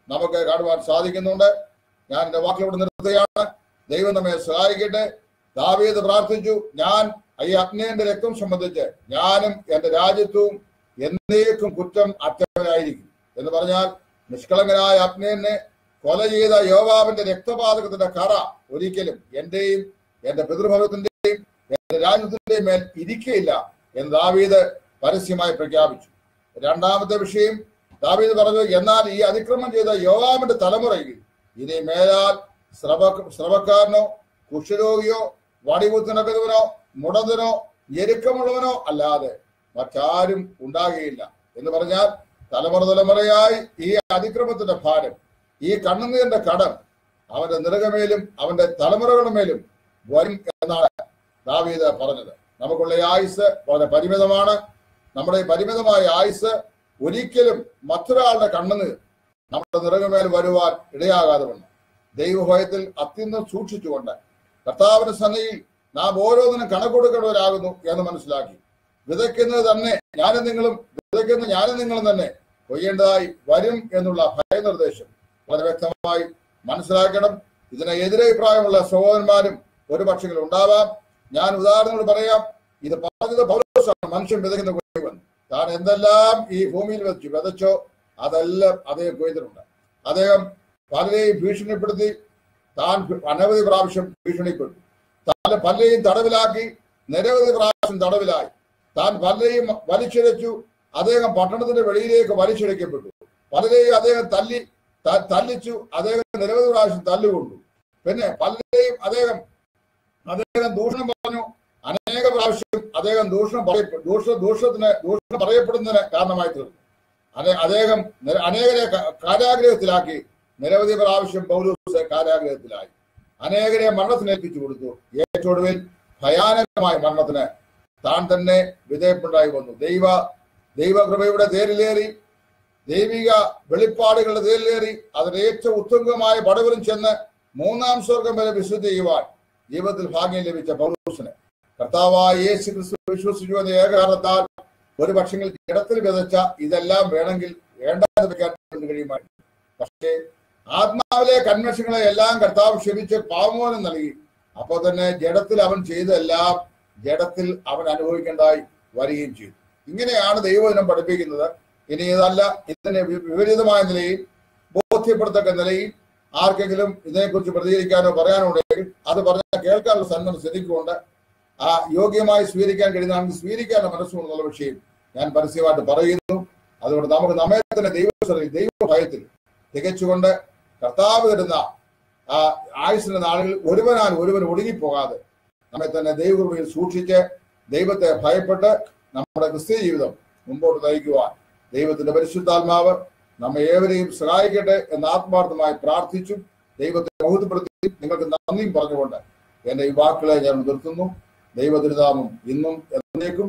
നമുക്ക് കാണുവാൻ സാധിക്കുന്നുണ്ട് ഞാൻ എന്റെ വാക്കിലൂടെ നിർത്തുകയാണ് ദൈവം നമ്മെ സഹായിക്കട്ടെ ദാവീദ് പ്രാർത്ഥിച്ചു ഞാൻ ഈ അഗ്നേന്റെ രക്തം സംബന്ധിച്ച് ഞാനും എന്റെ രാജ്യത്വവും എന്നേക്കും കുറ്റം അറ്റവരായിരിക്കും എന്ന് പറഞ്ഞാൽ നിഷ്കളങ്കനായ അഗ്നേനെ കൊല ചെയ്ത യോവാബിന്റെ രക്തപാതകത്തിന്റെ കറ ഒരിക്കലും എന്റെയും എന്റെ പിതൃഭവത്തിന്റെയും എന്റെ രാജ്യത്തിന്റെയും മേൽ ഇരിക്കയില്ല എന്ന് ദാവീദ് പരസ്യമായി പ്രഖ്യാപിച്ചു രണ്ടാമത്തെ വിഷയം ദാവീദ് പറഞ്ഞു എന്നാൽ ഈ അതിക്രമം ചെയ്ത യോവാബിന്റെ തലമുറയിൽ ഇനി മേലാൽ സ്രവ സ്രവക്കാരനോ കുഷ്ഠരോഗിയോ വടികുത്തിനക്കുന്നവനോ മുടന്തനോ ഞെരുക്കമുള്ളവനോ അല്ലാതെ മറ്റാരും ഉണ്ടാകുകയില്ല എന്ന് പറഞ്ഞാൽ തലമുറ തലമുറയായി ഈ അതിക്രമത്തിന്റെ ഭാരം ഈ കണ്ണുനീരിന്റെ കടം അവന്റെ നിറകമേലും അവന്റെ തലമുറകളുടെ മേലും വരും എന്നാണ് ദാവീദ് പറഞ്ഞത് നമുക്കുള്ള ഈ ആയുസ് വളരെ പരിമിതമാണ് നമ്മുടെ ഈ പരിമിതമായ ആയുസ് ഒരിക്കലും മറ്റൊരാളുടെ കണ്ണുനീർ നമ്മുടെ നിറകമേൽ വരുവാൻ ഇടയാകാതെ വന്നു ദൈവഭയത്തിൽ അത്യന്തം സൂക്ഷിച്ചുകൊണ്ട് കർത്താവിന്റെ സന്നിധിയിൽ നാം ഓരോന്നിനും കണക്കൊടുക്കേണ്ടവരാകുന്നു എന്ന് മനസ്സിലാക്കി വിതയ്ക്കുന്നത് തന്നെ ഞാനും നിങ്ങളും വിതയ്ക്കുന്ന ഞാനും നിങ്ങളും തന്നെ കൊയ്യേണ്ടതായി വരും എന്നുള്ള ഭയനിർദ്ദേശം വളരെ വ്യക്തമായി മനസ്സിലാക്കണം ഇതിന് എതിരഭിപ്രായമുള്ള സഹോദരന്മാരും ഒരു പക്ഷെങ്കിൽ ഉണ്ടാവാം ഞാൻ ഉദാഹരണങ്ങൾ പറയാം ഇത് പറഞ്ഞത് പൗലോസാണ് മനുഷ്യൻ വിതയ്ക്കുന്ന കൊയ്വൻ താൻ എന്തെല്ലാം ഈ ഭൂമിയിൽ വെച്ച് വിതച്ചോ അതെല്ലാം അദ്ദേഹം കൊയ്തിട്ടുണ്ട് അദ്ദേഹം പലരെയും ഭീഷണിപ്പെടുത്തി താൻ അനവധി പ്രാവശ്യം ഭീഷണിപ്പെട്ടു താൻ പലരെയും തടവിലാക്കി നിരവധി പ്രാവശ്യം തടവിലായി താൻ പലരെയും വലിച്ചിഴച്ചു അദ്ദേഹം പട്ടണത്തിന്റെ വെളിയിലേക്ക് വലിച്ചിഴക്കപ്പെട്ടു പലരെയും അദ്ദേഹം തല്ലി ത- തല്ലിച്ചു അദ്ദേഹം നിരവധി പ്രാവശ്യം തല്ലുകൊണ്ടു പിന്നെ പലരെയും അദ്ദേഹം അദ്ദേഹം ദൂഷണം പറഞ്ഞു അനേക പ്രാവശ്യം അദ്ദേഹം ദൂഷണം പറയപ്പെ- ദൂഷ ദൂഷണത്തിന് ദൂഷണം പറയപ്പെടുന്നതിന് കാരണമായി തീർന്നു അതെ അദ്ദേഹം നി- അനേകരെ ക- കാരാഗ്രഹത്തിലാക്കി നിരവധി പ്രാവശ്യം പൗലൂസ് കാരാഗ്രഹത്തിലായി അനേകരെ മരണത്തിന് ഏൽപ്പിച്ചു കൊടുത്തു ഏറ്റവും ഒടുവിൽ ഭയാനകമായ മരണത്തിന് താൻ തന്നെ വിധേയപ്പെട്ടായി വന്നു ദൈവ ദൈവകൃപയുടെ തേരിലേറി ദൈവിക വെളിപ്പാടുകളുടെ തേരിലേറി അതിന്റെ ഏറ്റവും ഉത്തുംഗമായ പടവിലും ചെന്ന് മൂന്നാം സ്വർഗം വരെ വിശുദ്ധ ചെയ്യുവാൻ ജീവിതത്തിൽ ഭാഗ്യം ലഭിച്ച പൗരൂസിന് കർത്താവായ യേശു ക്രിസ്തു വിശ്വസിച്ചു എന്ന ഏക കാരണത്താൽ ഒരു പക്ഷെങ്കിൽ ജഡത്തിൽ വിതച്ച ഇതെല്ലാം വേണമെങ്കിൽ വേണ്ടാതെ വെക്കാൻ കഴിയുമായിരുന്നു പക്ഷേ ആത്മാവിലെ കന്മഷങ്ങളെ എല്ലാം കർത്താവ് ക്ഷമിച്ച് പാവമോനം നൽകി അപ്പോൾ തന്നെ ജഡത്തിൽ അവൻ ചെയ്തതെല്ലാം ജഡത്തിൽ അവൻ അനുഭവിക്കേണ്ടതായി വരികയും ചെയ്തു ഇങ്ങനെയാണ് ദൈവദിനം പഠിപ്പിക്കുന്നത് ഇനി ഇതല്ല ഇതിനെ വി- വിപരീതമായ നിലയിൽ ബോധ്യപ്പെടുത്തക്ക നിലയിൽ ആർക്കെങ്കിലും ഇതിനെക്കുറിച്ച് പ്രതികരിക്കാനോ പറയാനോ ഉണ്ടെങ്കിൽ അത് പറഞ്ഞാൽ കേൾക്കാനുള്ള സന്മനം ശ്രദ്ധിക്കുകൊണ്ട് ആ യോഗ്യമായി സ്വീകരിക്കാൻ കഴിയുന്നതാണെങ്കിൽ സ്വീകരിക്കാനുള്ള മനസ്സുകൊണ്ടുള്ള വിഷയം ഞാൻ പരസ്യമായിട്ട് പറയുന്നു അതുകൊണ്ട് നമുക്ക് നമ്മെ തന്നെ ദൈവ ദൈവ ഭയത്തിൽ തികച്ചുകൊണ്ട് കർത്താവ് തരുന്ന ആ ആയുസിന്റെ നാളുകളിൽ ഒരുവനാൽ ഒരുവൻ ഒടുങ്ങിപ്പോകാതെ നമ്മെ തന്നെ ദൈവകൃപയിൽ സൂക്ഷിച്ച് ദൈവത്തെ ഭയപ്പെട്ട് നമ്മുടെ ക്രിസ്തീയ ജീവിതം മുമ്പോട്ട് നയിക്കുവാൻ ദൈവത്തിന്റെ പരിശുദ്ധാത്മാവ് നമ്മെ ഏവരെയും സഹായിക്കട്ടെ എന്ന് ആത്മാർത്ഥമായി പ്രാർത്ഥിച്ചും ദൈവത്തെ ബഹുത്തപ്പെടുത്തി നിങ്ങൾക്ക് നന്ദിയും പറഞ്ഞുകൊണ്ട് എന്റെ ഈ വാക്കുകളെ ഞാൻ നിർത്തുന്നു ദൈവതിരുനാമം ഇന്നും എന്നേക്കും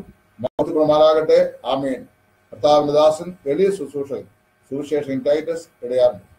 മഹത്വപ്രമാറാകട്ടെ ആമേൻ കർത്താവിന്റെ ദാസൻ എളിയ ശുശ്രൂഷകൻ സുവിശേഷൻ ടൈറ്റസ് ഇടയാറുണ്ട്